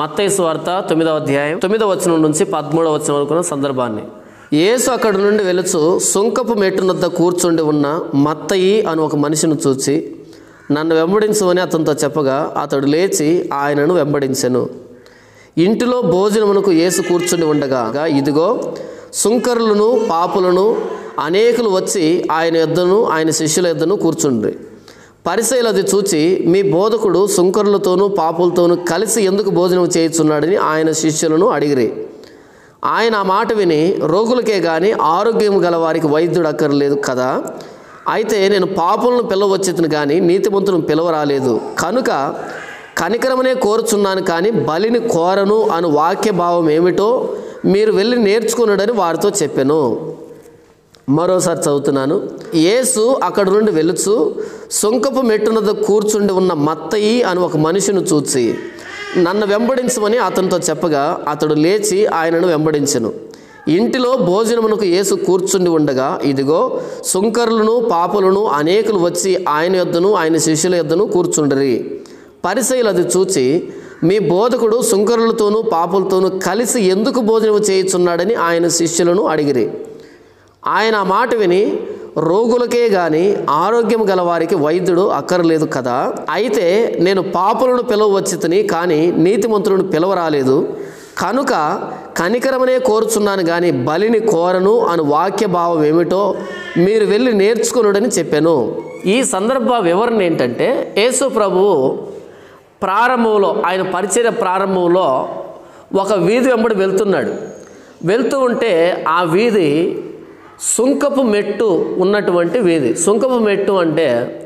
మత్తయి వార్త తొమ్మిదవ అధ్యాయం తొమ్మిదవ వచనం నుంచి పదమూడవ వచనం వరకు ఉన్న సందర్భాన్ని యేసు అక్కడి నుండి వెలుచు సుంకపు మెట్టునద్ద కూర్చుండి ఉన్న మత్తయి అని ఒక మనిషిని చూచి నన్ను వెంబడించమని అతనితో చెప్పగా అతడు లేచి ఆయనను వెంబడించెను ఇంటిలో భోజనమునకు యేసు కూర్చుని ఉండగా ఇదిగో సుంకరులను పాపులను అనేకులు వచ్చి ఆయన యొద్దను ఆయన శిష్యుల యొద్దను కూర్చుండ్రి పరిశైలు అది చూచి మీ బోధకుడు సుంకరులతోనూ పాపులతోనూ కలిసి ఎందుకు భోజనం చేయుచున్నాడని ఆయన శిష్యులను అడిగిరి ఆయన ఆ మాట విని రోగులకే గాని ఆరోగ్యం గల వారికి వైద్యుడు అక్కర్లేదు కదా అయితే నేను పాపులను పిలవచ్చేతను కానీ నీతిమంతులను పిలవరాలేదు కనుక కనికరమనే కోరుచున్నాను కానీ బలిని కోరను అను వాక్య భావం ఏమిటో మీరు వెళ్ళి నేర్చుకున్నాడని వారితో చెప్పాను మరోసారి చదువుతున్నాను యేసు అక్కడ నుండి వెలుచు సొంకపు మెట్టునద కూర్చుండి ఉన్న మత్తయి అని ఒక మనిషిని చూచి నన్ను వెంబడించమని అతనితో చెప్పగా అతడు లేచి ఆయనను వెంబడించెను ఇంటిలో భోజనమునకు యేసు కూర్చుండి ఉండగా ఇదిగో సుంకరులను పాపులను అనేకులు వచ్చి ఆయన యొద్దను ఆయన శిష్యుల యొద్దను కూర్చుండరి పరిసయులు అది చూచి మీ బోధకుడు సుంకరులతోనూ పాపులతోనూ కలిసి ఎందుకు భోజనం చేయుచున్నాడని ఆయన శిష్యులను అడిగిరి ఆయన ఆ మాట విని రోగులకే గాని ఆరోగ్యం గల వారికి వైద్యుడు అక్కర్లేదు కదా అయితే నేను పాపులను పిలవచ్చితిని కానీ నీతిమంతులను పిలవరాలేదు కనుక కనికరమనే కోరుచున్నాను కానీ బలిని కోరను అని వాక్య భావం ఏమిటో మీరు వెళ్ళి నేర్చుకునుడని చెప్పాను ఈ సందర్భ వివరణ ఏంటంటే యేసు ప్రభువు ప్రారంభంలో ఆయన పరిచయ ప్రారంభంలో ఒక వీధి వెంబడి వెళ్తున్నాడు వెళ్తూ ఉంటే ఆ వీధి సుంకపు మెట్టు ఉన్నటువంటి వీధి సుంకపు మెట్టు అంటే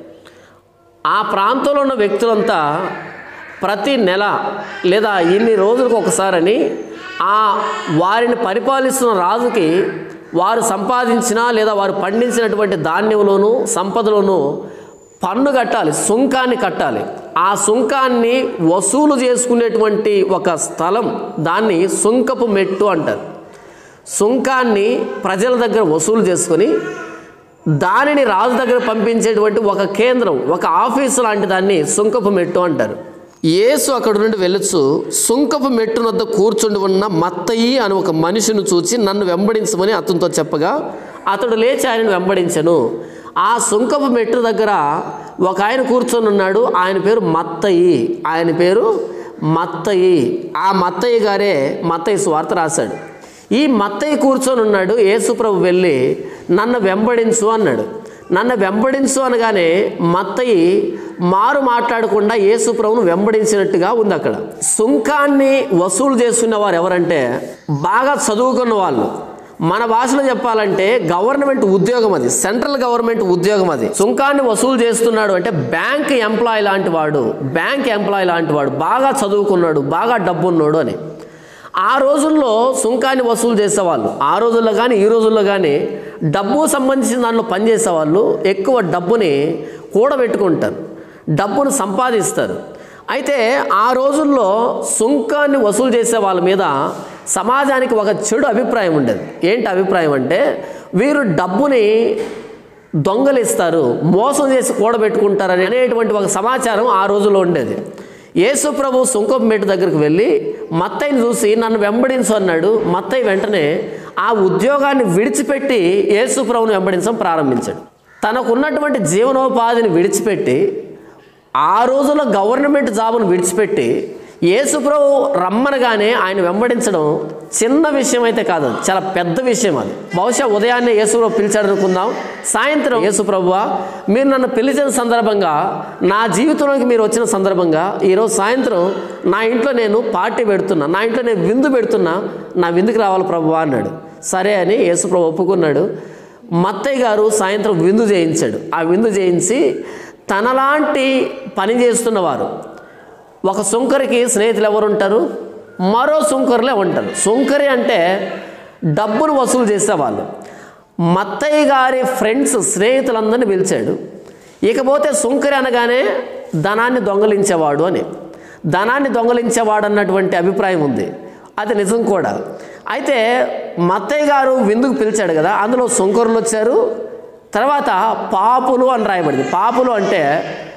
ఆ ప్రాంతంలో ఉన్న వ్యక్తులంతా ప్రతి నెల లేదా ఇన్ని రోజులకు ఒకసారని ఆ వారిని పరిపాలిస్తున్న రాజుకి వారు సంపాదించిన లేదా వారు పండించినటువంటి ధాన్యంలోను సంపదలోను పన్ను కట్టాలి సుంకాన్ని కట్టాలి ఆ సుంకాన్ని వసూలు చేసుకునేటువంటి ఒక స్థలం దాన్ని సుంకపు మెట్టు అంటారు సుంకాన్ని ప్రజల దగ్గర వసూలు చేసుకొని దానిని రాజు దగ్గర పంపించేటువంటి ఒక కేంద్రం ఒక ఆఫీసు లాంటి దాన్ని సుంకపు మెట్టు అంటారు యేసు అక్కడ నుండి వెళ్ళొచ్చు సుంకపు మెట్టు వద్ద కూర్చుండి ఉన్న మత్తయి అని ఒక మనిషిని చూచి నన్ను వెంబడించమని అతనితో చెప్పగా అతడు లేచి ఆయనను వెంబడించను ఆ సుంకపు మెట్టు దగ్గర ఒక ఆయన కూర్చొని ఉన్నాడు ఆయన పేరు మత్తయి ఆయన పేరు మత్తయి ఆ మత్తయ్య గారే మత్తయి స్వార్త రాశాడు ఈ మత్తయ్య కూర్చొని ఉన్నాడు యేసుప్రభు వెళ్ళి నన్ను వెంబడించు అన్నాడు నన్ను వెంబడించు అనగానే మత్తయి మారు మాట్లాడకుండా యేసుప్రభును వెంబడించినట్టుగా ఉంది అక్కడ సుంకాన్ని వసూలు చేసుకున్న వారు ఎవరంటే బాగా చదువుకున్న వాళ్ళు మన భాషలో చెప్పాలంటే గవర్నమెంట్ ఉద్యోగం అది సెంట్రల్ గవర్నమెంట్ ఉద్యోగం అది సుంకాన్ని వసూలు చేస్తున్నాడు అంటే బ్యాంక్ ఎంప్లాయ్ లాంటి వాడు బ్యాంక్ ఎంప్లాయ్ లాంటి వాడు బాగా చదువుకున్నాడు బాగా డబ్బున్నాడు అని ఆ రోజుల్లో సుంకాన్ని వసూలు చేసేవాళ్ళు ఆ రోజుల్లో కానీ ఈ రోజుల్లో కానీ డబ్బు సంబంధించిన దాంట్లో పనిచేసేవాళ్ళు ఎక్కువ డబ్బుని కూడబెట్టుకుంటారు డబ్బును సంపాదిస్తారు అయితే ఆ రోజుల్లో సుంకాన్ని వసూలు చేసే వాళ్ళ మీద సమాజానికి ఒక చెడు అభిప్రాయం ఉండేది ఏంటి అభిప్రాయం అంటే వీరు డబ్బుని దొంగలిస్తారు మోసం చేసి కూడబెట్టుకుంటారని అనేటువంటి ఒక సమాచారం ఆ రోజుల్లో ఉండేది యేసు ప్రభు సుంకపు మెట్టు దగ్గరికి వెళ్ళి మత్తయ్యని చూసి నన్ను వెంబడించు అన్నాడు మత్తయ్య వెంటనే ఆ ఉద్యోగాన్ని విడిచిపెట్టి యేసు ప్రభుని వెంబడించడం ప్రారంభించాడు తనకున్నటువంటి జీవనోపాధిని విడిచిపెట్టి ఆ రోజుల్లో గవర్నమెంట్ జాబును విడిచిపెట్టి యేసుప్రభు రమ్మనగానే ఆయన వెంబడించడం చిన్న విషయం అయితే కాదు అది చాలా పెద్ద విషయం అది బహుశా ఉదయాన్నే యేసుప్రభు పిలిచాడు అనుకుందాం సాయంత్రం యేసుప్రభువా మీరు నన్ను పిలిచిన సందర్భంగా నా జీవితంలోకి మీరు వచ్చిన సందర్భంగా ఈరోజు సాయంత్రం నా ఇంట్లో నేను పార్టీ పెడుతున్నా నా ఇంట్లో నేను విందు పెడుతున్నా నా విందుకు రావాలి ప్రభువా అన్నాడు సరే అని యేసుప్రభు ఒప్పుకున్నాడు మత్తయ్య గారు సాయంత్రం విందు చేయించాడు ఆ విందు చేయించి తనలాంటి పని చేస్తున్నవారు ఒక సుంకరికి స్నేహితులు ఎవరు ఉంటారు మరో సుంకరులే ఉంటారు సుంకరి అంటే డబ్బును వసూలు చేసేవాళ్ళు మత్తయ్య గారి ఫ్రెండ్స్ స్నేహితులందరినీ పిలిచాడు ఇకపోతే సుంకరి అనగానే ధనాన్ని దొంగలించేవాడు అని ధనాన్ని దొంగలించేవాడు అన్నటువంటి అభిప్రాయం ఉంది అది నిజం కూడా అయితే మత్తయ్య గారు విందుకు పిలిచాడు కదా అందులో సుంకరులు వచ్చారు తర్వాత పాపులు అని రాయబడింది పాపులు అంటే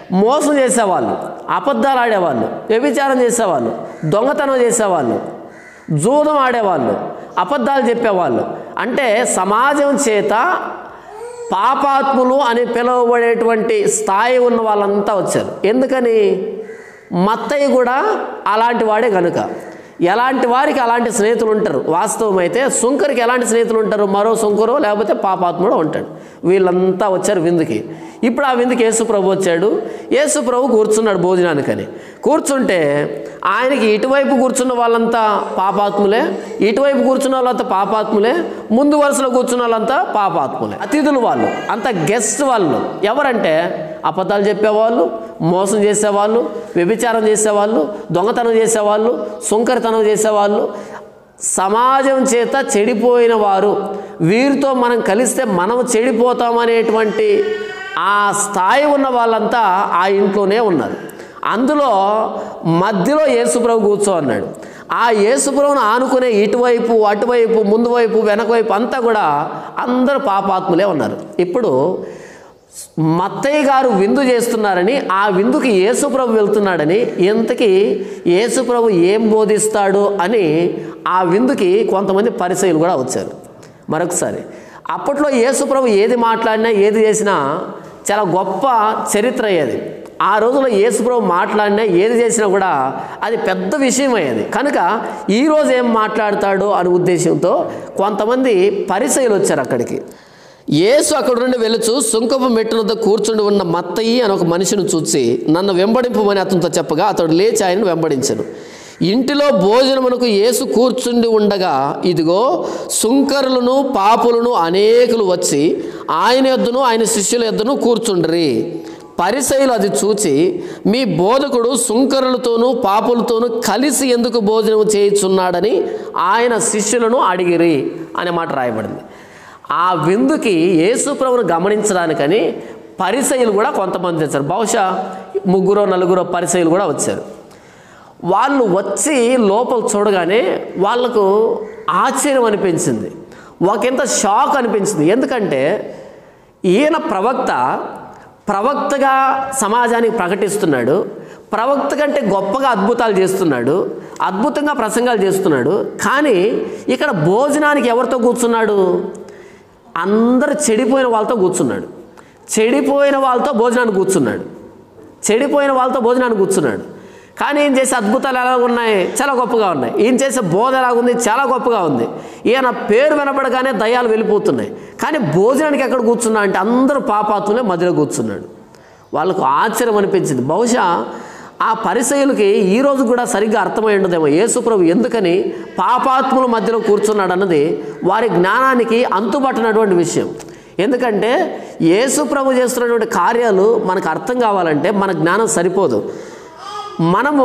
మోసం చేసేవాళ్ళు అబద్ధాలు ఆడేవాళ్ళు వ్యభిచారం చేసేవాళ్ళు దొంగతనం చేసేవాళ్ళు జూదం ఆడేవాళ్ళు అబద్ధాలు చెప్పేవాళ్ళు అంటే సమాజం చేత పాపాత్ములు అని పిలువబడేటువంటి స్థాయి ఉన్న వాళ్ళంతా వచ్చారు ఎందుకని మత్తయ్య కూడా అలాంటి వాడే కనుక ఎలాంటి వారికి అలాంటి స్నేహితులు ఉంటారు వాస్తవం అయితే సుంకరికి ఎలాంటి స్నేహితులు ఉంటారు మరో సుంకరు లేకపోతే పాపాత్ముడు ఉంటాడు వీళ్ళంతా వచ్చారు విందుకి ఇప్పుడు ఆ విందుకి యేసు ప్రభు వచ్చాడు యేసు ప్రభు కూర్చున్నాడు భోజనానికని కూర్చుంటే ఆయనకి ఇటువైపు కూర్చున్న వాళ్ళంతా పాపాత్ములే ఇటువైపు కూర్చున్న వాళ్ళంతా పాపాత్ములే ముందు వరుసలో కూర్చున్న వాళ్ళంతా పాపాత్ములే అతిథులు వాళ్ళు అంత గెస్ట్ వాళ్ళు ఎవరంటే అబద్ధాలు చెప్పేవాళ్ళు మోసం చేసేవాళ్ళు వ్యభిచారం చేసేవాళ్ళు దొంగతనం చేసేవాళ్ళు సుంకరితనం చేసేవాళ్ళు సమాజం చేత చెడిపోయిన వారు వీరితో మనం కలిస్తే మనం చెడిపోతామనేటువంటి ఆ స్థాయి ఉన్న వాళ్ళంతా ఆ ఇంట్లోనే ఉన్నారు అందులో మధ్యలో యేసుప్రభు కూర్చో అన్నాడు ఆ యేసుప్రభును ఆనుకునే ఇటువైపు అటువైపు ముందు వైపు వెనక వైపు అంతా కూడా అందరూ పాపాత్ములే ఉన్నారు ఇప్పుడు మత్తయ్య గారు విందు చేస్తున్నారని ఆ విందుకి యేసుప్రభు వెళ్తున్నాడని ఇంతకీ యేసుప్రభు ఏం బోధిస్తాడు అని ఆ విందుకి కొంతమంది పరిచయులు కూడా వచ్చారు మరొకసారి అప్పట్లో యేసుప్రభు ఏది మాట్లాడినా ఏది చేసినా చాలా గొప్ప చరిత్ర అయ్యేది ఆ రోజుల్లో యేసుప్రభు మాట్లాడినా ఏది చేసినా కూడా అది పెద్ద విషయం అయ్యేది కనుక ఈరోజు ఏం మాట్లాడతాడు అనే ఉద్దేశంతో కొంతమంది పరిచయులు వచ్చారు అక్కడికి యేసు అక్కడ నుండి వెలుచు సుంకపు మెట్టు వద్ద కూర్చుండి ఉన్న మత్తయి అని ఒక మనిషిని చూసి నన్ను వెంబడింపమని అతనితో చెప్పగా అతడు లేచి ఆయనను వెంబడించను ఇంటిలో భోజనమునకు యేసు కూర్చుండి ఉండగా ఇదిగో సుంకరులను పాపులను అనేకులు వచ్చి ఆయన యొద్దను ఆయన శిష్యుల యొద్దను కూర్చుండ్రి పరిసయులు అది చూచి మీ బోధకుడు సుంకరులతోనూ పాపులతోనూ కలిసి ఎందుకు భోజనం చేయుచున్నాడని ఆయన శిష్యులను అడిగిరి అనే మాట రాయబడింది ఆ విందుకి యేసుప్రభును గమనించడానికని పరిసయులు కూడా కొంతమంది వచ్చారు బహుశా ముగ్గురో నలుగురో పరిసయులు కూడా వచ్చారు వాళ్ళు వచ్చి లోపల చూడగానే వాళ్ళకు ఆశ్చర్యం అనిపించింది ఒకంత షాక్ అనిపించింది ఎందుకంటే ఈయన ప్రవక్త ప్రవక్తగా సమాజానికి ప్రకటిస్తున్నాడు ప్రవక్త కంటే గొప్పగా అద్భుతాలు చేస్తున్నాడు అద్భుతంగా ప్రసంగాలు చేస్తున్నాడు కానీ ఇక్కడ భోజనానికి ఎవరితో కూర్చున్నాడు అందరు చెడిపోయిన వాళ్ళతో కూర్చున్నాడు చెడిపోయిన వాళ్ళతో భోజనానికి కూర్చున్నాడు చెడిపోయిన వాళ్ళతో భోజనానికి కూర్చున్నాడు కానీ ఈయన చేసే అద్భుతాలు ఎలా ఉన్నాయి చాలా గొప్పగా ఉన్నాయి ఈయన చేసే బోధ ఎలా ఉంది చాలా గొప్పగా ఉంది ఈయన పేరు వినపడగానే దయ్యాలు వెళ్ళిపోతున్నాయి కానీ భోజనానికి ఎక్కడ కూర్చున్నా అంటే అందరూ పాపాత్ములే మధ్యలో కూర్చున్నాడు వాళ్ళకు ఆశ్చర్యం అనిపించింది బహుశా ఆ పరిసయులకి ఈ రోజు కూడా సరిగ్గా అర్థమై ఉండదేమో యేసుప్రభు ఎందుకని పాపాత్ముల మధ్యలో కూర్చున్నాడు అన్నది వారి జ్ఞానానికి అంతుపట్టినటువంటి విషయం ఎందుకంటే యేసుప్రభు చేస్తున్నటువంటి కార్యాలు మనకు అర్థం కావాలంటే మన జ్ఞానం సరిపోదు మనము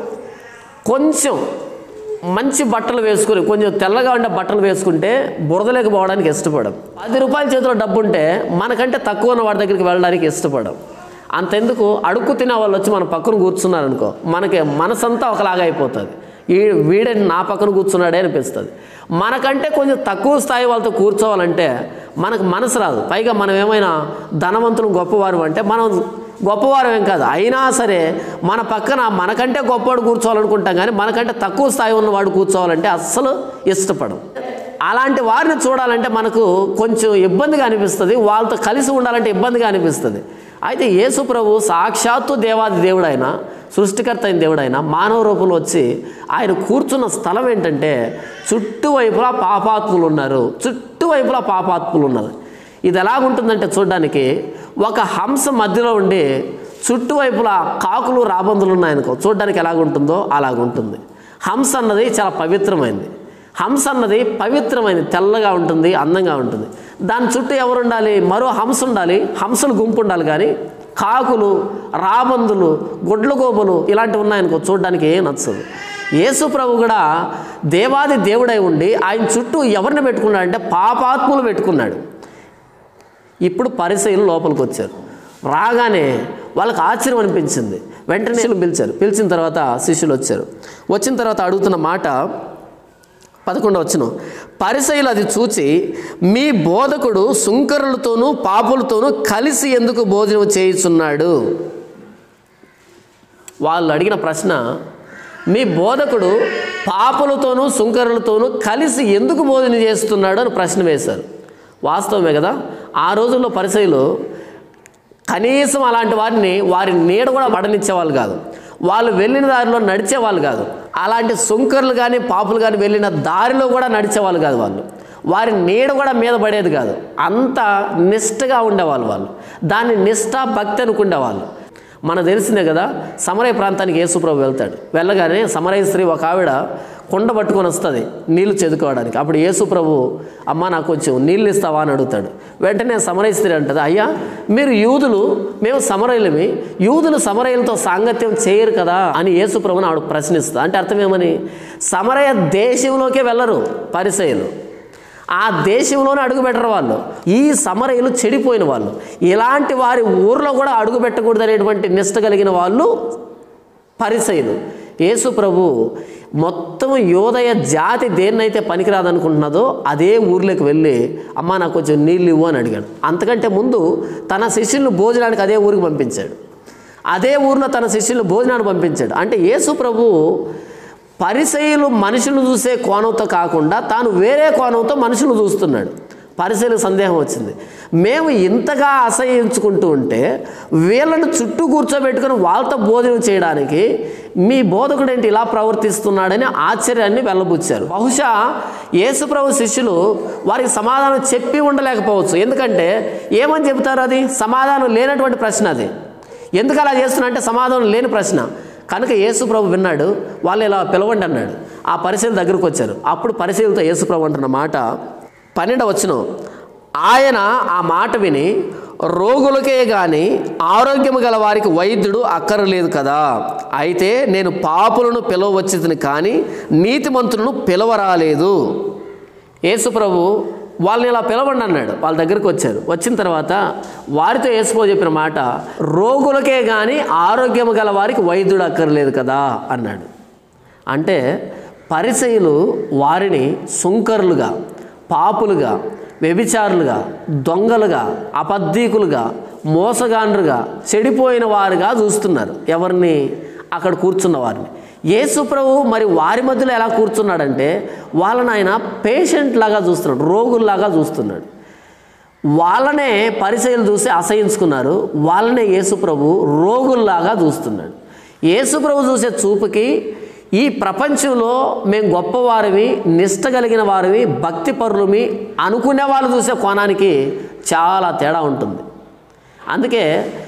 కొంచెం మంచి బట్టలు వేసుకుని కొంచెం తెల్లగా ఉండే బట్టలు వేసుకుంటే బురదలేక పోవడానికి ఇష్టపడం పది రూపాయల చేతిలో డబ్బు ఉంటే మనకంటే తక్కువ ఉన్న వాడి దగ్గరికి వెళ్ళడానికి ఇష్టపడం అంతెందుకు అడుక్కు తినే వాళ్ళు వచ్చి మన పక్కన కూర్చున్నారనుకో మనకి మనసంతా ఒకలాగా అయిపోతుంది ఈ వీడే నా పక్కన కూర్చున్నాడే అనిపిస్తుంది మనకంటే కొంచెం తక్కువ స్థాయి వాళ్ళతో కూర్చోవాలంటే మనకు మనసు రాదు పైగా మనం ఏమైనా ధనవంతులు గొప్పవారు అంటే మనం గొప్పవారం ఏం కాదు అయినా సరే మన పక్కన మనకంటే గొప్పవాడు కూర్చోవాలనుకుంటాం కానీ మనకంటే తక్కువ స్థాయి ఉన్నవాడు కూర్చోవాలంటే అస్సలు ఇష్టపడం అలాంటి వారిని చూడాలంటే మనకు కొంచెం ఇబ్బందిగా అనిపిస్తుంది వాళ్ళతో కలిసి ఉండాలంటే ఇబ్బందిగా అనిపిస్తుంది అయితే యేసు ప్రభు సాక్షాత్తు దేవాది దేవుడైన సృష్టికర్త అయిన దేవుడైన మానవ రూపంలో వచ్చి ఆయన కూర్చున్న స్థలం ఏంటంటే చుట్టువైపులా పాపాత్ములు ఉన్నారు చుట్టువైపులా పాపాత్ములు ఉన్నారు ఇది ఎలాగుంటుందంటే చూడడానికి ఒక హంస మధ్యలో ఉండి చుట్టువైపులా కాకులు రాబందులు ఉన్నాయనుకో చూడడానికి ఎలాగుంటుందో అలాగుంటుంది హంస అన్నది చాలా పవిత్రమైనది హంస అన్నది పవిత్రమైనది తెల్లగా ఉంటుంది అందంగా ఉంటుంది దాని చుట్టూ ఎవరు ఉండాలి మరో హంస ఉండాలి హంసలు గుంపు ఉండాలి కానీ కాకులు రాబందులు గొడ్లగోబులు ఇలాంటివి ఉన్నాయనుకో చూడడానికి ఏం నచ్చదు యేసు ప్రభు కూడా దేవాది దేవుడై ఉండి ఆయన చుట్టూ ఎవరిని పెట్టుకున్నాడంటే పాపాత్ములు పెట్టుకున్నాడు ఇప్పుడు పరిసయులు లోపలికి వచ్చారు రాగానే వాళ్ళకి ఆశ్చర్యం అనిపించింది వెంటనే శిష్యులు పిలిచారు పిలిచిన తర్వాత శిష్యులు వచ్చారు వచ్చిన తర్వాత అడుగుతున్న మాట పదకొండు వచ్చును పరిసయులు అది చూచి మీ బోధకుడు సుంకరులతోనూ పాపులతోనూ కలిసి ఎందుకు భోజనం చేయుచున్నాడు వాళ్ళు అడిగిన ప్రశ్న మీ బోధకుడు పాపులతోనూ సుంకరులతోనూ కలిసి ఎందుకు బోధన చేస్తున్నాడు అని ప్రశ్న వేశారు వాస్తవమే కదా ఆ రోజుల్లో పరిచయలు కనీసం అలాంటి వారిని వారి నీడ కూడా పడనిచ్చేవాళ్ళు కాదు వాళ్ళు వెళ్ళిన దారిలో నడిచేవాళ్ళు కాదు అలాంటి సుంకర్లు కానీ పాపులు కానీ వెళ్ళిన దారిలో కూడా నడిచేవాళ్ళు కాదు వాళ్ళు వారి నీడ కూడా మీద పడేది కాదు అంత నిష్టగా ఉండేవాళ్ళు వాళ్ళు దాన్ని నిష్ఠ భక్తి అనుకునేవాళ్ళు మనకు తెలిసిందే కదా సమరయ ప్రాంతానికి యేసుప్రభు వెళ్తాడు వెళ్ళగానే సమరయ స్త్రీ ఒక ఆవిడ కుండ పట్టుకొని వస్తుంది నీళ్లు చెదుకోవడానికి అప్పుడు యేసుప్రభు అమ్మ నాకు కొంచెం నీళ్ళు ఇస్తావా అని అడుగుతాడు వెంటనే సమరయ స్త్రీ అంటది అయ్యా మీరు యూదులు మేము సమరయులమి యూదులు సమరయులతో సాంగత్యం చేయరు కదా అని యేసుప్రభుని ఆవిడ ప్రశ్నిస్తా అంటే అర్థం ఏమని సమరయ దేశంలోకే వెళ్ళరు పరిసయులు ఆ దేశంలోనే అడుగు పెట్టరు వాళ్ళు ఈ సమరయులు చెడిపోయిన వాళ్ళు ఇలాంటి వారి ఊర్లో కూడా అడుగు పెట్టకూడదు అనేటువంటి నిష్ట కలిగిన వాళ్ళు పరిసయులు యేసు ప్రభు మొత్తం యోదయ జాతి దేన్నైతే పనికిరాదనుకుంటున్నదో అదే ఊర్లోకి వెళ్ళి అమ్మ నాకు కొంచెం నీళ్ళు ఇవ్వు అని అడిగాడు అంతకంటే ముందు తన శిష్యులను భోజనానికి అదే ఊరికి పంపించాడు అదే ఊరిలో తన శిష్యులను భోజనానికి పంపించాడు అంటే యేసు ప్రభు పరిసయులు మనుషులను చూసే కోణంతో కాకుండా తాను వేరే కోణంతో మనుషులను చూస్తున్నాడు పరిశీలకు సందేహం వచ్చింది మేము ఇంతగా అసహించుకుంటూ ఉంటే వీళ్ళని చుట్టూ కూర్చోబెట్టుకుని వాళ్ళతో భోజనం చేయడానికి మీ బోధకుడు ఏంటి ఇలా ప్రవర్తిస్తున్నాడని ఆశ్చర్యాన్ని వెళ్ళబుచ్చారు బహుశా యేసుప్రభు శిష్యులు వారికి సమాధానం చెప్పి ఉండలేకపోవచ్చు ఎందుకంటే ఏమని చెబుతారు అది సమాధానం లేనటువంటి ప్రశ్న అది ఎందుకు అలా చేస్తున్నా అంటే సమాధానం లేని ప్రశ్న కనుక యేసుప్రభు విన్నాడు వాళ్ళు ఇలా పిలవండి అన్నాడు ఆ పరిశీలన దగ్గరకు వచ్చారు అప్పుడు పరిశీలనతో యేసుప్రభు అంటున్న మాట పన్నెండు వచ్చిన ఆయన ఆ మాట విని రోగులకే గాని ఆరోగ్యము గల వారికి వైద్యుడు అక్కరలేదు కదా అయితే నేను పాపులను పిలవచ్చింది కానీ నీతిమంతులను పిలవరాలేదు యేసుప్రభు వాళ్ళని ఇలా పిలవండి అన్నాడు వాళ్ళ దగ్గరికి వచ్చారు వచ్చిన తర్వాత వారితో యేసుప్రభు చెప్పిన మాట రోగులకే కానీ ఆరోగ్యం గల వారికి వైద్యుడు అక్కర్లేదు కదా అన్నాడు అంటే పరిచయులు వారిని సుంకరులుగా పాపులుగా వ్యభిచారులుగా దొంగలుగా అబద్ధీకులుగా మోసగాండ్రుగా చెడిపోయిన వారుగా చూస్తున్నారు ఎవరిని అక్కడ కూర్చున్న వారిని యేసుప్రభు మరి వారి మధ్యలో ఎలా కూర్చున్నాడంటే వాళ్ళని ఆయన పేషెంట్ లాగా చూస్తున్నాడు రోగుల్లాగా చూస్తున్నాడు వాళ్ళనే పరిచయలు చూసి అసహించుకున్నారు వాళ్ళనే యేసుప్రభు రోగుల్లాగా చూస్తున్నాడు యేసుప్రభు చూసే చూపుకి ఈ ప్రపంచంలో మేము గొప్పవారివి నిష్ట కలిగిన వారివి భక్తి పరులమి అనుకునే వాళ్ళు చూసే కోణానికి చాలా తేడా ఉంటుంది అందుకే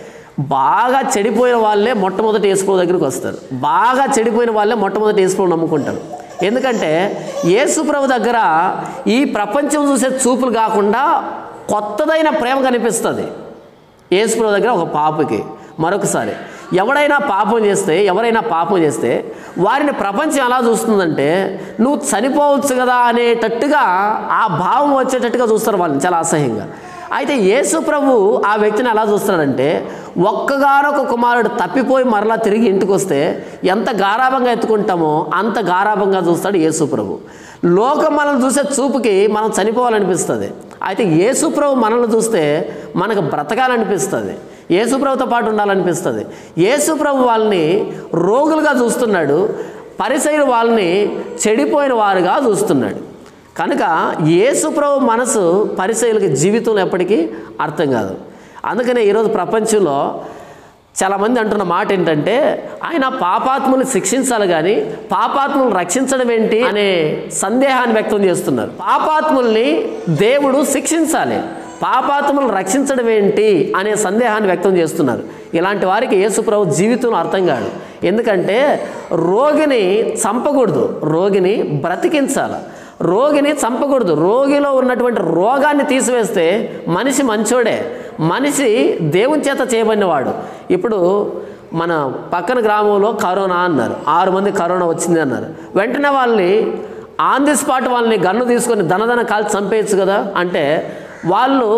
బాగా చెడిపోయిన వాళ్ళే మొట్టమొదటి యేసుప్రభు దగ్గరికి వస్తారు బాగా చెడిపోయిన వాళ్ళే మొట్టమొదటి యేసుప్రభు నమ్ముకుంటారు ఎందుకంటే యేసుప్రభు దగ్గర ఈ ప్రపంచం చూసే చూపులు కాకుండా కొత్తదైన ప్రేమ కనిపిస్తుంది యేసుప్రభు దగ్గర ఒక పాపకి మరొకసారి ఎవడైనా పాపం చేస్తే ఎవరైనా పాపం చేస్తే వారిని ప్రపంచం ఎలా చూస్తుందంటే నువ్వు చనిపోవచ్చు కదా అనేటట్టుగా ఆ భావం వచ్చేటట్టుగా చూస్తారు వాళ్ళని చాలా అసహ్యంగా అయితే యేసు ప్రభు ఆ వ్యక్తిని ఎలా చూస్తాడంటే ఒక్కగానొక కుమారుడు తప్పిపోయి మరలా తిరిగి ఇంటికి వస్తే ఎంత గారాభంగా ఎత్తుకుంటామో అంత గారాభంగా చూస్తాడు యేసు ప్రభు లోకం మనల్ని చూసే చూపుకి మనం చనిపోవాలనిపిస్తుంది అయితే యేసు ప్రభు మనల్ని చూస్తే మనకు బ్రతకాలనిపిస్తుంది యేసుప్రభుతో పాటు ఉండాలనిపిస్తుంది యేసుప్రభు వాళ్ళని రోగులుగా చూస్తున్నాడు పరిసైలు వాళ్ళని చెడిపోయిన వారుగా చూస్తున్నాడు కనుక యేసుప్రభు మనసు పరిసయులకి జీవితంలో ఎప్పటికీ అర్థం కాదు అందుకనే ఈరోజు ప్రపంచంలో చాలామంది అంటున్న మాట ఏంటంటే ఆయన పాపాత్ముని శిక్షించాలి కానీ పాపాత్ములను రక్షించడం ఏంటి అనే సందేహాన్ని వ్యక్తం చేస్తున్నారు పాపాత్ముల్ని దేవుడు శిక్షించాలి పాపాత్ములను రక్షించడం ఏంటి అనే సందేహాన్ని వ్యక్తం చేస్తున్నారు ఇలాంటి వారికి యేసుప్రభు జీవితంలో అర్థం కాదు ఎందుకంటే రోగిని చంపకూడదు రోగిని బ్రతికించాలి రోగిని చంపకూడదు రోగిలో ఉన్నటువంటి రోగాన్ని తీసివేస్తే మనిషి మంచోడే మనిషి దేవుని చేత చేయబడినవాడు ఇప్పుడు మన పక్కన గ్రామంలో కరోనా అన్నారు ఆరు మంది కరోనా వచ్చింది అన్నారు వెంటనే వాళ్ళని ఆన్ ది స్పాట్ వాళ్ళని గన్ను తీసుకొని దనదన కాల్చి చంపేయచ్చు కదా అంటే వాళ్ళు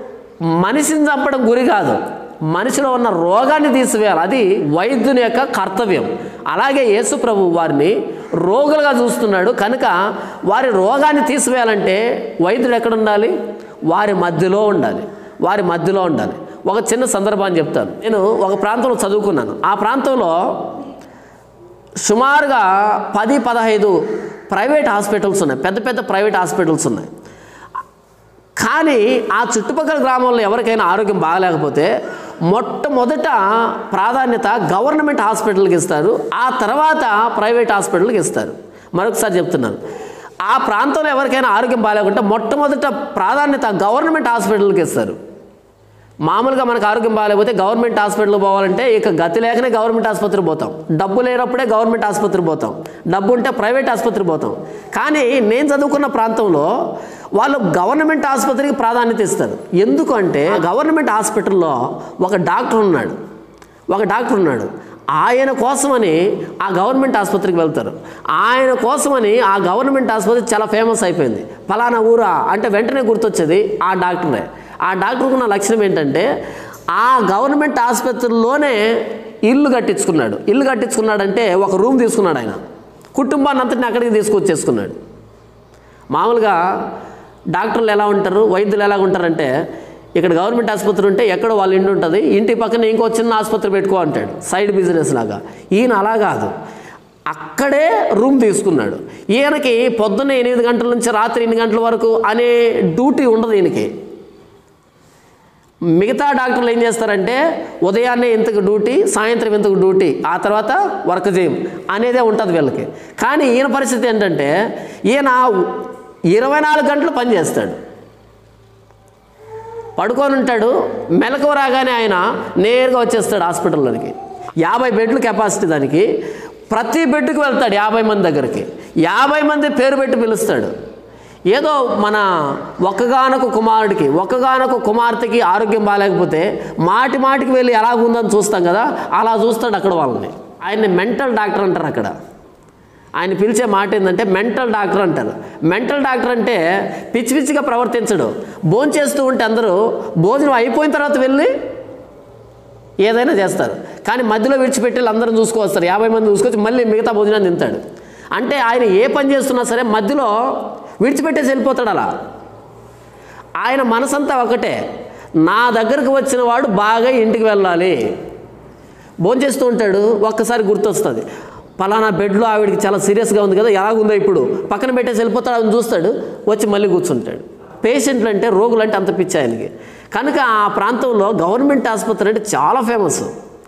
మనిషిని చంపడం గురి కాదు మనిషిలో ఉన్న రోగాన్ని తీసివేయాలి అది వైద్యుని యొక్క కర్తవ్యం అలాగే యేసు ప్రభు వారిని రోగులుగా చూస్తున్నాడు కనుక వారి రోగాన్ని తీసివేయాలంటే వైద్యుడు ఎక్కడ ఉండాలి వారి మధ్యలో ఉండాలి వారి మధ్యలో ఉండాలి ఒక చిన్న సందర్భాన్ని చెప్తాను నేను ఒక ప్రాంతంలో చదువుకున్నాను ఆ ప్రాంతంలో సుమారుగా పది పదహైదు ప్రైవేట్ హాస్పిటల్స్ ఉన్నాయి పెద్ద పెద్ద ప్రైవేట్ హాస్పిటల్స్ ఉన్నాయి కానీ ఆ చుట్టుపక్కల గ్రామాల్లో ఎవరికైనా ఆరోగ్యం బాగలేకపోతే మొట్టమొదట ప్రాధాన్యత గవర్నమెంట్ హాస్పిటల్కి ఇస్తారు ఆ తర్వాత ప్రైవేట్ హాస్పిటల్కి ఇస్తారు మరొకసారి చెప్తున్నాను ఆ ప్రాంతంలో ఎవరికైనా ఆరోగ్యం బాగాలేకుంటే మొట్టమొదట ప్రాధాన్యత గవర్నమెంట్ హాస్పిటల్కి ఇస్తారు మామూలుగా మనకు ఆరోగ్యం బాగాలేకపోతే గవర్నమెంట్ హాస్పిటల్కి పోవాలంటే ఇక గతి లేకనే గవర్నమెంట్ ఆసుపత్రికి పోతాం డబ్బు లేనప్పుడే గవర్నమెంట్ ఆసుపత్రికి పోతాం డబ్బు ఉంటే ప్రైవేట్ ఆసుపత్రికి పోతాం కానీ నేను చదువుకున్న ప్రాంతంలో వాళ్ళు గవర్నమెంట్ ఆసుపత్రికి ప్రాధాన్యత ఇస్తారు ఎందుకు అంటే గవర్నమెంట్ హాస్పిటల్లో ఒక డాక్టర్ ఉన్నాడు ఒక డాక్టర్ ఉన్నాడు ఆయన కోసమని ఆ గవర్నమెంట్ ఆసుపత్రికి వెళ్తారు ఆయన కోసమని ఆ గవర్నమెంట్ ఆసుపత్రి చాలా ఫేమస్ అయిపోయింది ఫలానా ఊరా అంటే వెంటనే గుర్తొచ్చేది ఆ డాక్టరే ఆ డాక్టర్కి ఉన్న లక్షణం ఏంటంటే ఆ గవర్నమెంట్ ఆసుపత్రిలోనే ఇల్లు కట్టించుకున్నాడు ఇల్లు కట్టించుకున్నాడంటే ఒక రూమ్ తీసుకున్నాడు ఆయన కుటుంబాన్ని అంతటిని అక్కడికి తీసుకొచ్చేసుకున్నాడు మామూలుగా డాక్టర్లు ఎలా ఉంటారు వైద్యులు ఎలా ఉంటారంటే ఇక్కడ గవర్నమెంట్ ఆసుపత్రి ఉంటే ఎక్కడో వాళ్ళ ఇంటి ఉంటుంది ఇంటి పక్కన ఇంకో చిన్న ఆసుపత్రి పెట్టుకో అంటాడు సైడ్ బిజినెస్ లాగా ఈయన అలా కాదు అక్కడే రూమ్ తీసుకున్నాడు ఈయనకి పొద్దున్న ఎనిమిది గంటల నుంచి రాత్రి ఎనిమిది గంటల వరకు అనే డ్యూటీ ఉండదు ఈయనకి మిగతా డాక్టర్లు ఏం చేస్తారంటే ఉదయాన్నే ఇంతకు డ్యూటీ సాయంత్రం ఇంతకు డ్యూటీ ఆ తర్వాత వర్క్ చేయం అనేదే ఉంటుంది వీళ్ళకి కానీ ఈయన పరిస్థితి ఏంటంటే ఈయన ఇరవై నాలుగు గంటలు పని చేస్తాడు పడుకొని ఉంటాడు మెలకు రాగానే ఆయన నేరుగా వచ్చేస్తాడు హాస్పిటల్లోనికి యాభై బెడ్లు కెపాసిటీ దానికి ప్రతి బెడ్కి వెళ్తాడు యాభై మంది దగ్గరికి యాభై మంది పేరు పెట్టి పిలుస్తాడు ఏదో మన ఒక్కగానొక కుమారుడికి ఒక్కగానొక కుమార్తెకి ఆరోగ్యం బాగాలేకపోతే మాటి మాటికి వెళ్ళి ఎలాగుందని చూస్తాం కదా అలా చూస్తాడు అక్కడ వాళ్ళని ఆయన్ని మెంటల్ డాక్టర్ అంటారు అక్కడ ఆయన పిలిచే మాట ఏంటంటే మెంటల్ డాక్టర్ అంటారు మెంటల్ డాక్టర్ అంటే పిచ్చి పిచ్చిగా ప్రవర్తించడు భోజనం చేస్తూ ఉంటే అందరూ భోజనం అయిపోయిన తర్వాత వెళ్ళి ఏదైనా చేస్తారు కానీ మధ్యలో విడిచిపెట్టి వీళ్ళు అందరం చూసుకొస్తారు యాభై మంది చూసుకొచ్చి మళ్ళీ మిగతా భోజనాన్ని తింటాడు అంటే ఆయన ఏ పని చేస్తున్నా సరే మధ్యలో విడిచిపెట్టేసి వెళ్ళిపోతాడు అలా ఆయన మనసంతా ఒకటే నా దగ్గరకు వచ్చిన వాడు బాగా ఇంటికి వెళ్ళాలి భోంచేస్తూ ఉంటాడు ఒక్కసారి గుర్తొస్తుంది పలానా బెడ్లో ఆవిడికి చాలా సీరియస్గా ఉంది కదా ఎలాగుందో ఇప్పుడు పక్కన పెట్టేసి వెళ్ళిపోతాడు అని చూస్తాడు వచ్చి మళ్ళీ కూర్చుంటాడు పేషెంట్లు అంటే రోగులు అంటే అంత పిచ్చి ఆయనకి కనుక ఆ ప్రాంతంలో గవర్నమెంట్ ఆసుపత్రి అంటే చాలా ఫేమస్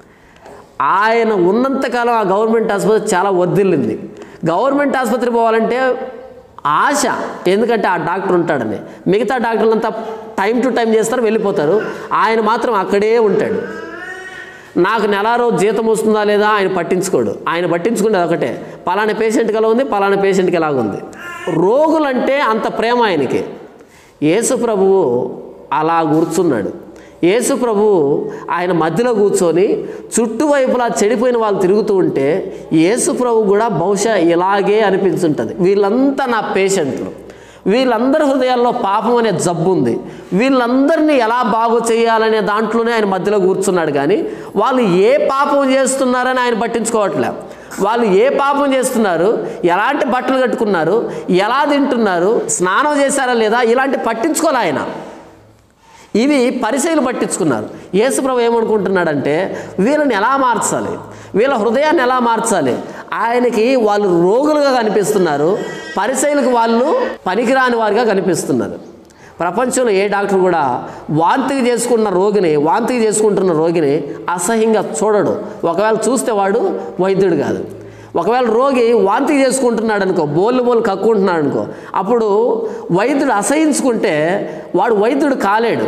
ఆయన ఉన్నంతకాలం ఆ గవర్నమెంట్ ఆసుపత్రి చాలా వర్ధిల్లింది గవర్నమెంట్ ఆసుపత్రి పోవాలంటే ఆశ ఎందుకంటే ఆ డాక్టర్ ఉంటాడని మిగతా డాక్టర్లంతా టైం టు టైం చేస్తారు వెళ్ళిపోతారు ఆయన మాత్రం అక్కడే ఉంటాడు నాకు నెల రోజు జీతం వస్తుందా లేదా ఆయన పట్టించుకోడు ఆయన పట్టించుకునేది ఒకటే పలానా పేషెంట్కి ఎలా ఉంది పలానా పేషెంట్కి ఎలాగ ఉంది రోగులంటే అంత ప్రేమ ఆయనకి యేసు ప్రభువు అలా కూర్చున్నాడు యేసు ప్రభువు ఆయన మధ్యలో కూర్చొని చుట్టువైపులా చెడిపోయిన వాళ్ళు తిరుగుతూ ఉంటే యేసు ప్రభు కూడా బహుశా ఇలాగే అనిపించుంటుంది వీళ్ళంతా నా పేషెంట్లు వీళ్ళందరి హృదయాల్లో పాపం అనే జబ్బు ఉంది వీళ్ళందరినీ ఎలా బాగు చేయాలనే దాంట్లోనే ఆయన మధ్యలో కూర్చున్నాడు కానీ వాళ్ళు ఏ పాపం చేస్తున్నారని ఆయన పట్టించుకోవట్లే వాళ్ళు ఏ పాపం చేస్తున్నారు ఎలాంటి బట్టలు కట్టుకున్నారు ఎలా తింటున్నారు స్నానం చేశారా లేదా ఇలాంటి పట్టించుకోలే ఆయన ఇవి పరిశైలు పట్టించుకున్నారు యేసుప్రభు ఏమనుకుంటున్నాడంటే వీళ్ళని ఎలా మార్చాలి వీళ్ళ హృదయాన్ని ఎలా మార్చాలి ఆయనకి వాళ్ళు రోగులుగా కనిపిస్తున్నారు పరిశైలకు వాళ్ళు పనికిరాని వారిగా కనిపిస్తున్నారు ప్రపంచంలో ఏ డాక్టర్ కూడా వాంతికి చేసుకున్న రోగిని వాంతికి చేసుకుంటున్న రోగిని అసహ్యంగా చూడడు ఒకవేళ చూస్తే వాడు వైద్యుడు కాదు ఒకవేళ రోగి వాంతి చేసుకుంటున్నాడు అనుకో బోళ్ళు బోళ్ళు కక్కుంటున్నాడు అనుకో అప్పుడు వైద్యుడు అసహించుకుంటే వాడు వైద్యుడు కాలేడు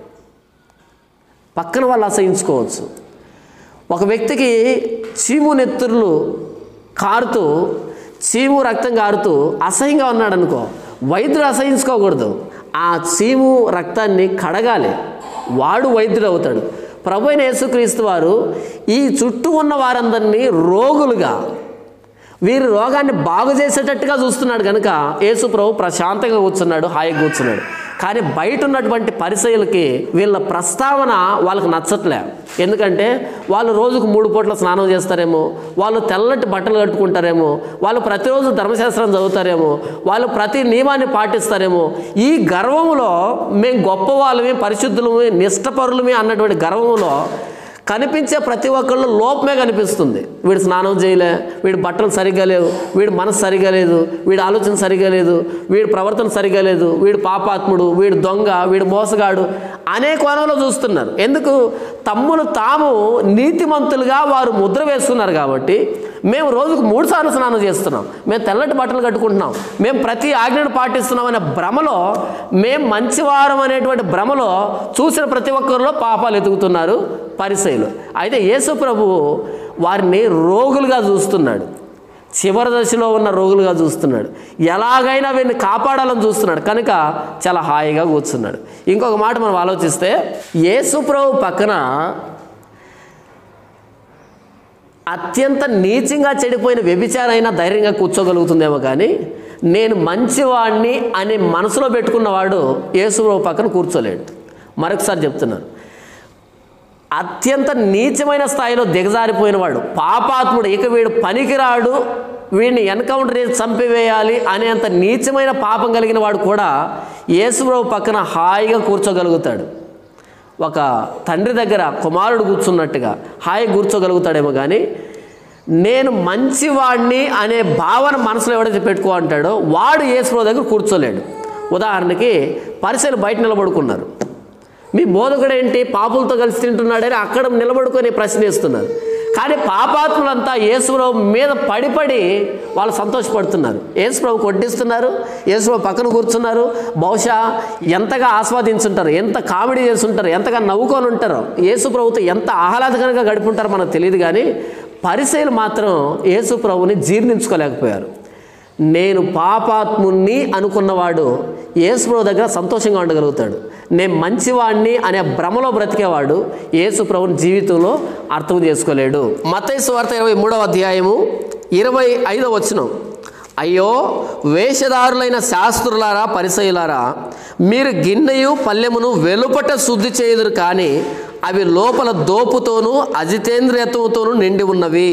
పక్కన వాళ్ళు అసహించుకోవచ్చు ఒక వ్యక్తికి చీము నెత్తుర్లు కారుతూ చీము రక్తం కారుతూ అసహ్యంగా ఉన్నాడు అనుకో వైద్యుడు అసహించుకోకూడదు ఆ చీము రక్తాన్ని కడగాలి వాడు వైద్యుడు అవుతాడు ప్రభు అయిన యేసుక్రీస్తు వారు ఈ చుట్టూ ఉన్న వారందరినీ రోగులుగా వీరి రోగాన్ని బాగు చేసేటట్టుగా చూస్తున్నాడు కనుక యేసు ప్రభు ప్రశాంతంగా కూర్చున్నాడు హాయిగా కూర్చున్నాడు కానీ బయట ఉన్నటువంటి పరిచయులకి వీళ్ళ ప్రస్తావన వాళ్ళకి నచ్చట్లే ఎందుకంటే వాళ్ళు రోజుకు మూడు పూట్ల స్నానం చేస్తారేమో వాళ్ళు తెల్లటి బట్టలు కట్టుకుంటారేమో వాళ్ళు ప్రతిరోజు ధర్మశాస్త్రం చదువుతారేమో వాళ్ళు ప్రతి నియమాన్ని పాటిస్తారేమో ఈ గర్వంలో మేము గొప్ప వాళ్ళమే పరిశుద్ధులమే నిష్టపరులమే అన్నటువంటి గర్వంలో కనిపించే ప్రతి ఒక్కళ్ళు లోపమే కనిపిస్తుంది వీడు స్నానం చేయలే వీడి బట్టలు సరిగ్గా లేవు వీడి మనసు సరిగ్గా లేదు వీడి ఆలోచన సరిగ్గా లేదు వీడి ప్రవర్తన సరిగ్గా లేదు వీడు పాపాత్ముడు వీడు దొంగ వీడు మోసగాడు అనే కోణంలో చూస్తున్నారు ఎందుకు తమ్మును తాము నీతిమంతులుగా వారు ముద్ర వేస్తున్నారు కాబట్టి మేము రోజుకు మూడు సార్లు స్నానం చేస్తున్నాం మేము తెల్లటి బట్టలు కట్టుకుంటున్నాం మేము ప్రతి ఆజ్ఞను పాటిస్తున్నాం అనే భ్రమలో మేము మంచివారం అనేటువంటి భ్రమలో చూసిన ప్రతి ఒక్కరిలో పాపాలు ఎదుగుతున్నారు పరిసయులు అయితే యేసు ప్రభువు వారిని రోగులుగా చూస్తున్నాడు చివరి దశలో ఉన్న రోగులుగా చూస్తున్నాడు ఎలాగైనా వీరిని కాపాడాలని చూస్తున్నాడు కనుక చాలా హాయిగా కూర్చున్నాడు ఇంకొక మాట మనం ఆలోచిస్తే యేసు ప్రభు పక్కన అత్యంత నీచంగా చెడిపోయిన వ్యభిచారైనా ధైర్యంగా కూర్చోగలుగుతుందేమో కానీ నేను మంచివాడిని అని మనసులో పెట్టుకున్నవాడు యేసుప్రభు పక్కన కూర్చోలేడు మరొకసారి చెప్తున్నాను అత్యంత నీచమైన స్థాయిలో దిగజారిపోయిన వాడు పాపాత్ముడు ఇక వీడు పనికిరాడు వీడిని ఎన్కౌంటర్ చేసి చంపివేయాలి అనేంత నీచమైన పాపం కలిగిన వాడు కూడా యేసుప్రభు పక్కన హాయిగా కూర్చోగలుగుతాడు ఒక తండ్రి దగ్గర కుమారుడు కూర్చున్నట్టుగా హాయి కూర్చోగలుగుతాడేమో కానీ నేను మంచివాడిని అనే భావన మనసులో ఎవడైతే పెట్టుకో అంటాడో వాడు యేసుప్రభు దగ్గర కూర్చోలేడు ఉదాహరణకి పరిసలు బయట నిలబడుకున్నారు మీ బోధకుడు ఏంటి పాపులతో కలిసి తింటున్నాడని అక్కడ నిలబడుకొని ప్రశ్నిస్తున్నారు కానీ పాపాత్ములంతా యేసుప్రభు మీద పడిపడి వాళ్ళు సంతోషపడుతున్నారు యేసుప్రభు కొట్టిస్తున్నారు యేసుప్రభు పక్కన కూర్చున్నారు బహుశా ఎంతగా ఆస్వాదించుంటారు ఎంత కామెడీ చేస్తుంటారు ఎంతగా నవ్వుకొని ఉంటారో యేసుప్రభుతో ఎంత ఆహ్లాదకరంగా గడుపుంటారో మనకు తెలియదు కానీ పరిశీలు మాత్రం యేసుప్రభుని జీర్ణించుకోలేకపోయారు నేను పాపాత్ముణ్ణి అనుకున్నవాడు యేసుప్రభు దగ్గర సంతోషంగా ఉండగలుగుతాడు నేను మంచివాణ్ణి అనే భ్రమలో బ్రతికేవాడు యేసు ప్రభుని జీవితంలో అర్థం చేసుకోలేడు మతైసు వార్త ఇరవై మూడవ అధ్యాయము ఇరవై ఐదవ వచనం అయ్యో వేషధారులైన శాస్త్రులారా పరిసయులారా మీరు గిన్నెయు పల్లెమును వెలుపట శుద్ధి చేయుదురు కానీ అవి లోపల దోపుతోనూ అజితేంద్రియత్వంతోనూ నిండి ఉన్నవి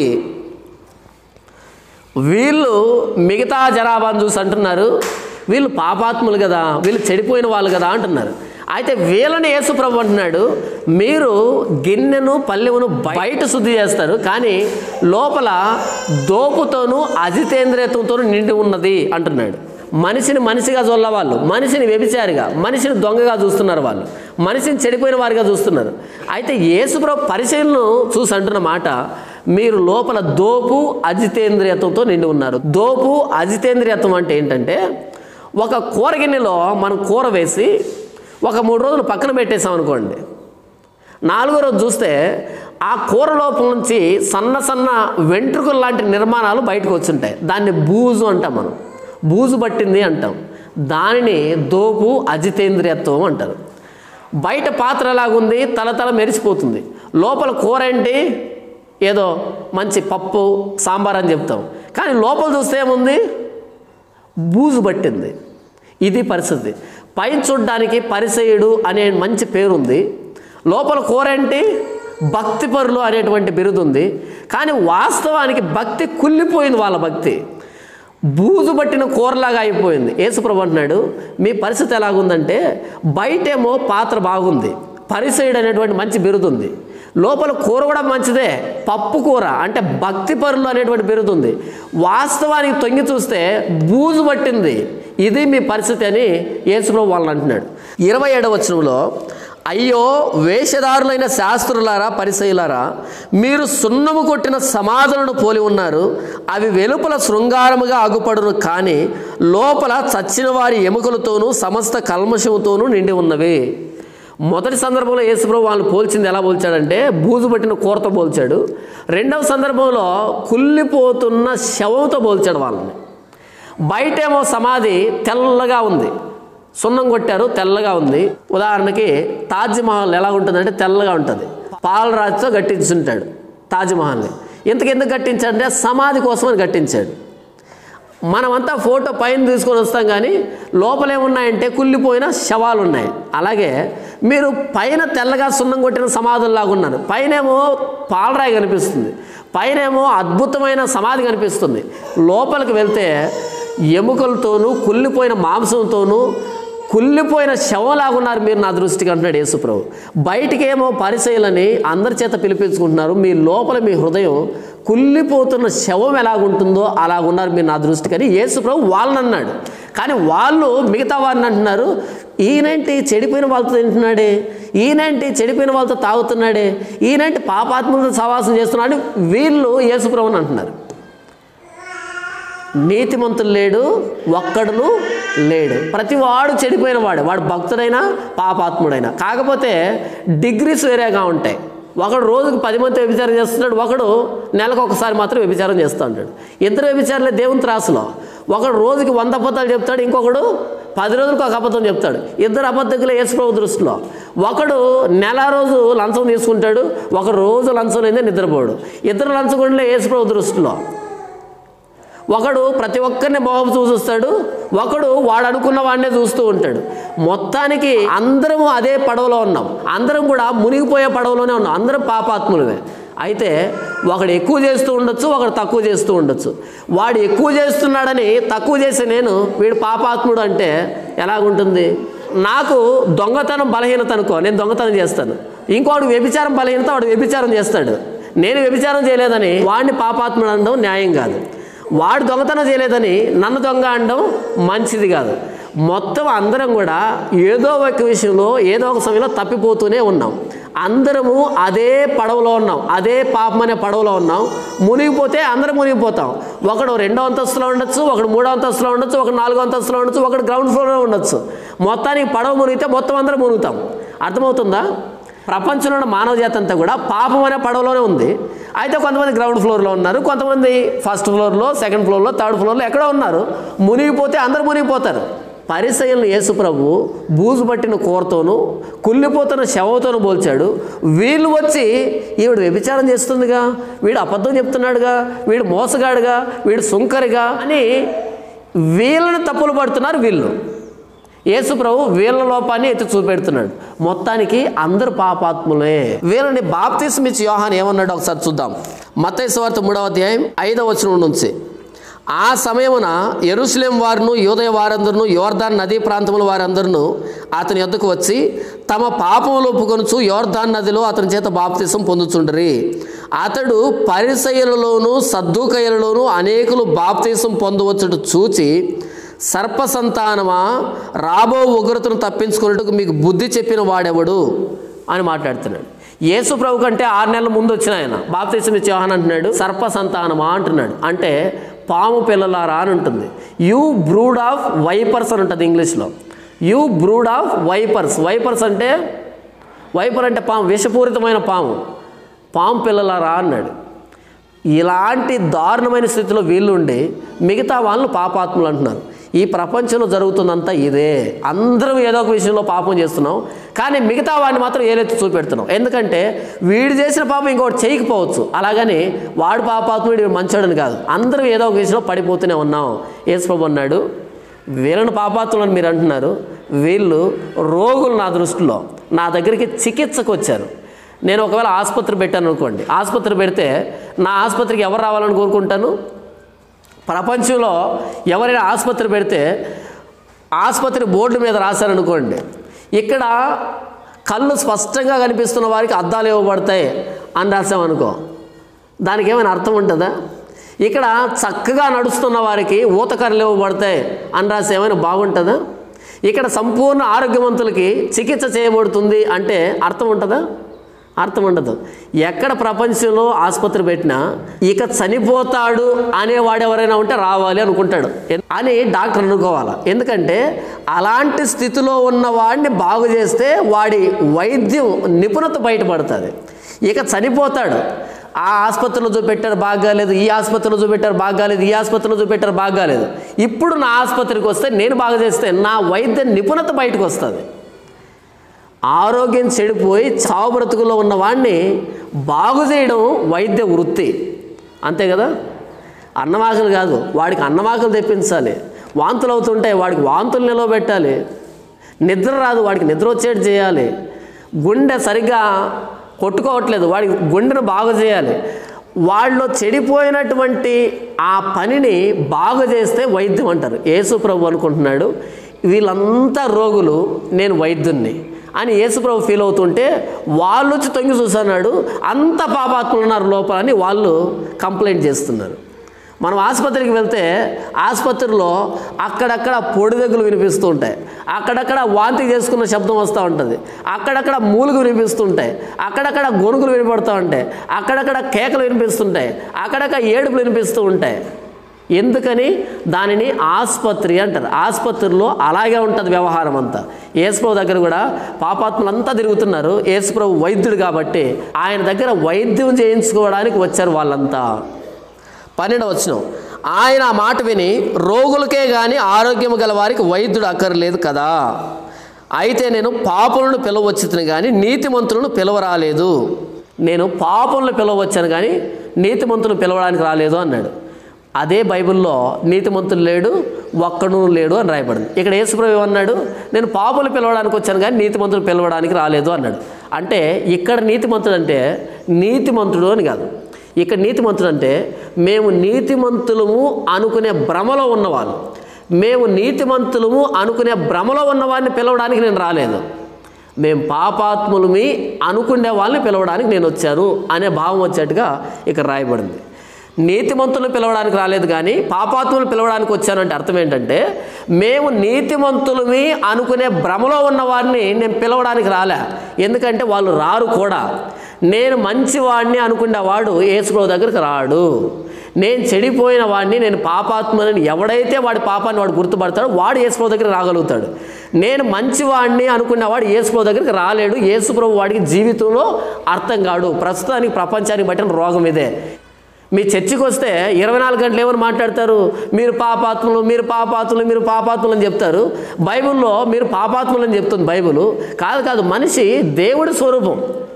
వీళ్ళు మిగతా జనాభాను చూసి అంటున్నారు వీళ్ళు పాపాత్ములు కదా వీళ్ళు చెడిపోయిన వాళ్ళు కదా అంటున్నారు అయితే వీళ్ళని యేసుప్రభు అంటున్నాడు మీరు గిన్నెను పల్లెమును బయట శుద్ధి చేస్తారు కానీ లోపల దోపుతోనూ అజితేంద్రియత్వంతోనూ నిండి ఉన్నది అంటున్నాడు మనిషిని మనిషిగా చూడాల వాళ్ళు మనిషిని వ్యభిచారిగా మనిషిని దొంగగా చూస్తున్నారు వాళ్ళు మనిషిని చెడిపోయిన వారిగా చూస్తున్నారు అయితే యేసుప్రభు పరిశీలనను చూసి అంటున్న మాట మీరు లోపల దోపు అజితేంద్రియత్వంతో నిండి ఉన్నారు దోపు అజితేంద్రియత్వం అంటే ఏంటంటే ఒక కూర గిన్నెలో మనం కూర వేసి ఒక మూడు రోజులు పక్కన పెట్టేసాం అనుకోండి నాలుగో రోజు చూస్తే ఆ కూర లోపల నుంచి సన్న సన్న వెంట్రుకలు లాంటి నిర్మాణాలు బయటకు వచ్చుంటాయి దాన్ని బూజు అంటాం మనం బూజు పట్టింది అంటాం దానిని దోపు అజితేంద్రియత్వం అంటారు బయట పాత్ర ఎలాగుంది తల తల మెరిసిపోతుంది లోపల కూర ఏంటి ఏదో మంచి పప్పు సాంబార్ అని చెప్తాం కానీ లోపల చూస్తే ఏముంది బూజు పట్టింది ఇది పరిస్థితి పైన చూడ్డానికి పరిసయుడు అనే మంచి పేరుంది లోపల కూర ఏంటి భక్తిపరులు అనేటువంటి బిరుదు ఉంది కానీ వాస్తవానికి భక్తి కుళ్ళిపోయింది వాళ్ళ భక్తి బూజు పట్టిన కూరలాగా అయిపోయింది యేసుప్రభు అంటున్నాడు మీ పరిస్థితి ఎలాగుందంటే బయటేమో పాత్ర బాగుంది పరిసయుడు అనేటువంటి మంచి బిరుదు ఉంది లోపల కూర కూడా మంచిదే పప్పు కూర అంటే భక్తి పరులు అనేటువంటి బిరుదు ఉంది వాస్తవానికి తొంగి చూస్తే బూజు పట్టింది ఇది మీ పరిస్థితి అని యేసుప్రభు వాళ్ళని అంటున్నాడు ఇరవై ఏడవ వచనంలో అయ్యో వేషధారులైన శాస్త్రులారా పరిసయులారా మీరు సున్నము కొట్టిన సమాధులను పోలి ఉన్నారు అవి వెలుపల శృంగారముగా అగుపడును కానీ లోపల చచ్చిన వారి ఎముకలతోనూ సమస్త కల్మషముతోనూ నిండి ఉన్నవి మొదటి సందర్భంలో యేసుప్రభు వాళ్ళని పోల్చింది ఎలా పోల్చాడంటే బూజు పట్టిన కూరతో పోల్చాడు రెండవ సందర్భంలో కుళ్ళిపోతున్న శవంతో పోల్చాడు వాళ్ళని బయటేమో సమాధి తెల్లగా ఉంది సున్నం కొట్టారు తెల్లగా ఉంది ఉదాహరణకి తాజ్మహల్ ఎలా ఉంటుందంటే తెల్లగా ఉంటుంది పాలరాజుతో కట్టించుంటాడు తాజ్మహల్ని ఇంతకెందుకు కట్టించాడంటే సమాధి కోసమని కట్టించాడు మనమంతా ఫోటో పైన తీసుకొని వస్తాం కానీ లోపలేమున్నాయంటే కుళ్ళిపోయిన శవాలు ఉన్నాయి అలాగే మీరు పైన తెల్లగా సున్నం కొట్టిన సమాధుల్లాగా ఉన్నారు పైనేమో పాలరాయి కనిపిస్తుంది పైనేమో అద్భుతమైన సమాధి కనిపిస్తుంది లోపలికి వెళ్తే ఎముకలతోనూ కుళ్ళిపోయిన మాంసంతోనూ కుళ్ళిపోయిన శవంలాగున్నారు మీరు నా దృష్టికి అంటున్నాడు యేసుప్రభు బయటికి ఏమో పరిచయలని అందరి చేత పిలిపించుకుంటున్నారు మీ లోపల మీ హృదయం కుళ్ళిపోతున్న శవం ఎలాగుంటుందో అలాగున్నారు మీరు నా దృష్టికి అని యేసుప్రభు వాళ్ళని అన్నాడు కానీ వాళ్ళు మిగతా వారిని అంటున్నారు ఈయనేంటి చెడిపోయిన వాళ్ళతో తింటున్నాడే ఈయనేంటి చెడిపోయిన వాళ్ళతో తాగుతున్నాడే ఈయనేంటి పాపాత్మలతో సవాసం చేస్తున్నాడు వీళ్ళు యేసుప్రభుని అంటున్నారు నీతిమంతులు లేడు ఒక్కడును లేడు ప్రతి వాడు చెడిపోయిన వాడు వాడు భక్తుడైనా పాపాత్ముడైనా కాకపోతే డిగ్రీస్ వేరేగా ఉంటాయి ఒకడు రోజుకు పది మంది వ్యభిచారం చేస్తున్నాడు ఒకడు నెలకు ఒకసారి మాత్రం వ్యభిచారం చేస్తూ ఉంటాడు ఇద్దరు వ్యభిచారులే దేవుని త్రాసులో ఒకడు రోజుకి వంద అబద్ధాలు చెప్తాడు ఇంకొకడు పది రోజులకు ఒక అబద్ధం చెప్తాడు ఇద్దరు అబద్ధకులే యేసుప్రభు దృష్టిలో ఒకడు నెల రోజు లంచం తీసుకుంటాడు ఒక రోజు లంచం లేదే నిద్రపోడు ఇద్దరు లంచగొండలే యేసుప్రభు దృష్టిలో ఒకడు ప్రతి ఒక్కరిని మోహం చూస్తాడు ఒకడు వాడు అనుకున్న వాడినే చూస్తూ ఉంటాడు మొత్తానికి అందరం అదే పడవలో ఉన్నాం అందరం కూడా మునిగిపోయే పడవలోనే ఉన్నాం అందరం పాపాత్ములమే అయితే ఒకడు ఎక్కువ చేస్తూ ఉండొచ్చు ఒకడు తక్కువ చేస్తూ ఉండొచ్చు వాడు ఎక్కువ చేస్తున్నాడని తక్కువ చేసే నేను వీడు పాపాత్ముడు అంటే ఎలాగుంటుంది నాకు దొంగతనం బలహీనత అనుకో నేను దొంగతనం చేస్తాను ఇంకోడు వ్యభిచారం బలహీనత వాడు వ్యభిచారం చేస్తాడు నేను వ్యభిచారం చేయలేదని వాడిని పాపాత్ముడు అనడం న్యాయం కాదు వాడు దొంగతనం చేయలేదని నన్ను దొంగ అనడం మంచిది కాదు మొత్తం అందరం కూడా ఏదో ఒక విషయంలో ఏదో ఒక సమయంలో తప్పిపోతూనే ఉన్నాం అందరము అదే పడవలో ఉన్నాం అదే పాపం అనే పడవలో ఉన్నాం మునిగిపోతే అందరం మునిగిపోతాం ఒకడు రెండో అంతస్తులో ఉండొచ్చు ఒకడు మూడో అంతస్తులో ఉండొచ్చు ఒకడు నాలుగో అంతస్తులో ఉండొచ్చు ఒకడు గ్రౌండ్ ఫ్లోర్లో ఉండొచ్చు మొత్తానికి పడవ మునిగితే మొత్తం అందరం మునుగుతాం అర్థమవుతుందా ప్రపంచంలో ఉన్న మానవ జాతి అంతా కూడా పాపం అనే పడవలోనే ఉంది అయితే కొంతమంది గ్రౌండ్ ఫ్లోర్లో ఉన్నారు కొంతమంది ఫస్ట్ ఫ్లోర్లో సెకండ్ ఫ్లోర్లో థర్డ్ ఫ్లోర్లో ఎక్కడో ఉన్నారు మునిగిపోతే అందరూ మునిగిపోతారు పరిసయలను యేసుప్రభు బూజు పట్టిన కూరతోనూ కుళ్ళిపోతున్న శవంతోనూ పోల్చాడు వీళ్ళు వచ్చి ఈవిడ వ్యభిచారం చేస్తుందిగా వీడు అబద్ధం చెప్తున్నాడుగా వీడు మోసగాడుగా వీడు సుంకరిగా అని వీళ్ళని తప్పులు పడుతున్నారు వీళ్ళు యేసు ప్రభు వీళ్ళ లోపాన్ని ఎత్తి చూపెడుతున్నాడు మొత్తానికి అందరు పాపాత్ములే వీళ్ళని బాప్తిస్మ ఇచ్చి యోహాన్ ఏమన్నాడు ఒకసారి చూద్దాం మత్తయి వార్త మూడవ అధ్యాయం ఐదవ వచనం నుంచి ఆ సమయమున ఎరుసలేం వారును యోదయ వారందరూ యోర్దాన్ నదీ ప్రాంతముల వారందరూ అతని యొద్దకు వచ్చి తమ పాపములు ఒప్పుకొనుచు యోర్దాన్ నదిలో అతని చేత బాప్తిసం పొందుచుండరి అతడు పరిసయలలోను సద్దుకయ్యలలోను అనేకులు బాప్తిసం పొందవచ్చుట చూచి సర్ప సంతానమా రాబో ఉగ్రతను తప్పించుకున్నట్టుకు మీకు బుద్ధి చెప్పిన వాడెవడు అని మాట్లాడుతున్నాడు యేసు ప్రభు కంటే ఆరు నెలల ముందు వచ్చిన ఆయన బాప్తీసం ఇచ్చే యోహాన్ అంటున్నాడు సర్ప సంతానమా అంటున్నాడు అంటే పాము పిల్లలారా అని ఉంటుంది యూ బ్రూడ్ ఆఫ్ వైపర్స్ అని ఉంటుంది ఇంగ్లీష్లో you brood of vipers vipers అంటే వైపర్ అంటే పాము విషపూరితమైన పాము పాము పిల్లలారా అన్నాడు ఇలాంటి దారుణమైన స్థితిలో వీళ్ళు ఉండి మిగతా వాళ్ళు పాపాత్ములు అంటున్నారు ఈ ప్రపంచంలో జరుగుతుందంతా ఇదే అందరం ఏదో ఒక విషయంలో పాపం చేస్తున్నాం కానీ మిగతా వాడిని మాత్రం ఏలెత్తి చూపెడుతున్నాం ఎందుకంటే వీడు చేసిన పాపం ఇంకోటి చేయకపోవచ్చు అలాగని వాడు పాపాత్ముడు వీడు మంచోడని కాదు అందరం ఏదో ఒక విషయంలో పడిపోతూనే ఉన్నాం యేసుప్రభు అన్నాడు వీళ్ళని పాపాత్ములని మీరు అంటున్నారు వీళ్ళు రోగులు నా దృష్టిలో నా దగ్గరికి చికిత్సకు వచ్చారు నేను ఒకవేళ ఆసుపత్రి పెట్టాను అనుకోండి ఆసుపత్రి పెడితే నా ఆసుపత్రికి ఎవరు రావాలని కోరుకుంటాను ప్రపంచంలో ఎవరైనా ఆసుపత్రి పెడితే ఆసుపత్రి బోర్డు మీద రాశారనుకోండి ఇక్కడ కళ్ళు స్పష్టంగా కనిపిస్తున్న వారికి అద్దాలు ఇవ్వబడతాయి అని రాసామనుకో దానికి ఏమైనా అర్థం ఉంటుందా ఇక్కడ చక్కగా నడుస్తున్న వారికి ఊతకర్రలు ఇవ్వబడతాయి అని రాసి ఏమైనా బాగుంటుందా ఇక్కడ సంపూర్ణ ఆరోగ్యవంతులకి చికిత్స చేయబడుతుంది అంటే అర్థం ఉంటుందా అర్థం ఉండదు ఎక్కడ ప్రపంచంలో ఆసుపత్రి పెట్టినా ఇక చనిపోతాడు అనేవాడు ఎవరైనా ఉంటే రావాలి అనుకుంటాడు ఎన్- అని డాక్టర్ అనుకోవాలి ఎందుకంటే అలాంటి స్థితిలో ఉన్న వాడిని బాగు చేస్తే వాడి వైద్యం నిపుణత బయటపడుతుంది ఇక చనిపోతాడు ఆ ఆసుపత్రిలో చూపెట్టారు బాగాలేదు ఈ ఆసుపత్రిలో చూపెట్టారు బాగాలేదు ఈ ఆసుపత్రిలో చూపెట్టారు బాగాలేదు ఇప్పుడు నా ఆసుపత్రికి వస్తే నేను బాగా చేస్తే నా వైద్య నిపుణత బయటకు వస్తుంది ఆరోగ్యం చెడిపోయి చావు బ్రతుకులో ఉన్న వాడిని బాగు చేయడం వైద్య వృత్తి అంతే కదా అన్నవాకులు కాదు వాడికి అన్నవాకులు తెప్పించాలి వాంతులు అవుతుంటే వాడికి వాంతులు నిలవబెట్టాలి నిద్ర రాదు వాడికి నిద్ర వచ్చేట్టు చేయాలి గుండె సరిగ్గా కొట్టుకోవట్లేదు వాడికి గుండెను బాగు చేయాలి వాళ్ళు చెడిపోయినటువంటి ఆ పనిని బాగు చేస్తే వైద్యం అంటారు యేసు ప్రభు అనుకుంటున్నాడు వీళ్ళంతా రోగులు నేను వైద్యుణ్ణి అని యేసుప్రభు ఫీల్ అవుతుంటే వాళ్ళు వచ్చి తొంగి చూసన్నాడు అంత పాపాత్ములు ఉన్నారు లోపల అని వాళ్ళు కంప్లైంట్ చేస్తున్నారు మనం ఆసుపత్రికి వెళ్తే ఆసుపత్రిలో అక్కడక్కడ పొడిదెగ్గులు వినిపిస్తూ ఉంటాయి అక్కడక్కడ వాంతి చేసుకున్న శబ్దం వస్తూ ఉంటుంది అక్కడక్కడ మూలుగు వినిపిస్తుంటాయి అక్కడక్కడ గొనుగులు వినపడుతూ ఉంటాయి అక్కడక్కడ కేకలు వినిపిస్తుంటాయి అక్కడక్కడ ఏడుపులు వినిపిస్తూ ఉంటాయి ఎందుకని దానిని ఆసుపత్రి అంటారు ఆసుపత్రిలో అలాగే ఉంటుంది వ్యవహారం అంతా యేసుప్రభు దగ్గర కూడా పాపాత్ములంతా తిరుగుతున్నారు యేసుప్రభు వైద్యుడు కాబట్టి ఆయన దగ్గర వైద్యం చేయించుకోవడానికి వచ్చారు వాళ్ళంతా పన్నెండు వచ్చిన ఆయన ఆ మాట విని రోగులకే కానీ ఆరోగ్యం గల వారికి వైద్యుడు అక్కర్లేదు కదా అయితే నేను పాపులను పిలవచ్చును కానీ నీతిమంతులను పిలవరాలేదు నేను పాపులను పిలవచ్చాను కానీ నీతిమంతులను పిలవడానికి రాలేదు అన్నాడు అదే బైబిల్లో నీతిమంతులు లేడు ఒక్కడు లేడు అని రాయబడింది ఇక్కడ యేసుప్రభు ఏమన్నాడు నేను పాపులు పిలవడానికి వచ్చాను కానీ నీతిమంతులు పిలవడానికి రాలేదు అన్నాడు అంటే ఇక్కడ నీతిమంతుడు అంటే నీతిమంతుడు అని కాదు ఇక్కడ నీతిమంతుడు అంటే మేము నీతిమంతులము అనుకునే భ్రమలో ఉన్నవాళ్ళు మేము నీతిమంతులము అనుకునే భ్రమలో ఉన్నవాడిని పిలవడానికి నేను రాలేదు మేము పాపాత్ములమి అనుకునే వాళ్ళని పిలవడానికి నేను వచ్చాను అనే భావం వచ్చేట్టుగా ఇక్కడ రాయబడింది నీతిమంతులను పిలవడానికి రాలేదు కానీ పాపాత్ములు పిలవడానికి వచ్చానంటే అర్థం ఏంటంటే మేము నీతిమంతులమి అనుకునే భ్రమలో ఉన్న వారిని నేను పిలవడానికి రాలే ఎందుకంటే వాళ్ళు రారు కూడా నేను మంచివాడిని అనుకునేవాడు యేసుప్రభు దగ్గరికి రాడు నేను చెడిపోయిన వాడిని నేను పాపాత్మని ఎవడైతే వాడి పాపాన్ని వాడు గుర్తుపడతాడో వాడు యేసుప్రభు దగ్గరికి రాగలుగుతాడు నేను మంచివాడిని అనుకున్నవాడు యేసుప్రభు దగ్గరికి రాలేడు యేసుప్రభు వాడికి జీవితంలో అర్థం కాడు ప్రస్తుతానికి ప్రపంచానికి పట్టిన రోగం ఇదే మీ చర్చికి వస్తే ఇరవై నాలుగు గంటలు ఏమని మాట్లాడతారు మీరు పాపాత్ములు మీరు పాపాత్ములు మీరు పాపాత్ములు అని చెప్తారు బైబిల్లో మీరు పాపాత్ములు అని చెప్తుంది బైబిల్ కాదు కాదు మనిషి దేవుడి స్వరూపం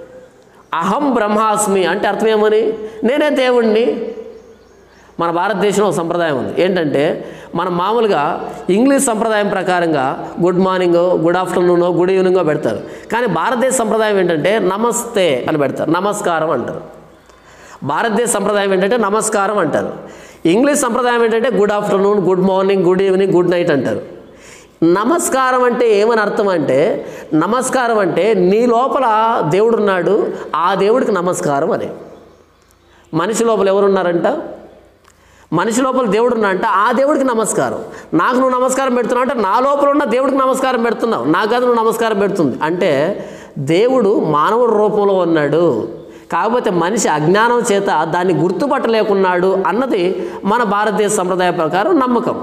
అహం బ్రహ్మాస్మి అంటే అర్థం ఏమని నేనే దేవుణ్ణి మన భారతదేశంలో ఒక సంప్రదాయం ఉంది ఏంటంటే మనం మామూలుగా ఇంగ్లీష్ సంప్రదాయం ప్రకారంగా good morning good afternoon good ఈవినింగో పెడతారు కానీ భారతదేశ సంప్రదాయం ఏంటంటే నమస్తే అని పెడతారు నమస్కారం అంటారు భారతదేశ సంప్రదాయం ఏంటంటే నమస్కారం అంటారు ఇంగ్లీష్ సంప్రదాయం ఏంటంటే good afternoon good morning good evening good night అంటారు నమస్కారం అంటే ఏమని అర్థం అంటే నమస్కారం అంటే నీ లోపల దేవుడు ఉన్నాడు ఆ దేవుడికి నమస్కారం అని మనిషి లోపల ఎవరున్నారంట మనిషి లోపల దేవుడు ఉన్నాడంట ఆ దేవుడికి నమస్కారం నాకు నువ్వు నమస్కారం పెడుతున్నావు అంటే నా లోపల ఉన్న దేవుడికి నమస్కారం పెడుతున్నావు నాకు అది నువ్వు నమస్కారం పెడుతుంది అంటే దేవుడు మానవుడి రూపంలో ఉన్నాడు కాకపోతే మనిషి అజ్ఞానం చేత దాన్ని గుర్తుపట్టలేకున్నాడు అన్నది మన భారతదేశ సంప్రదాయ ప్రకారం నమ్మకం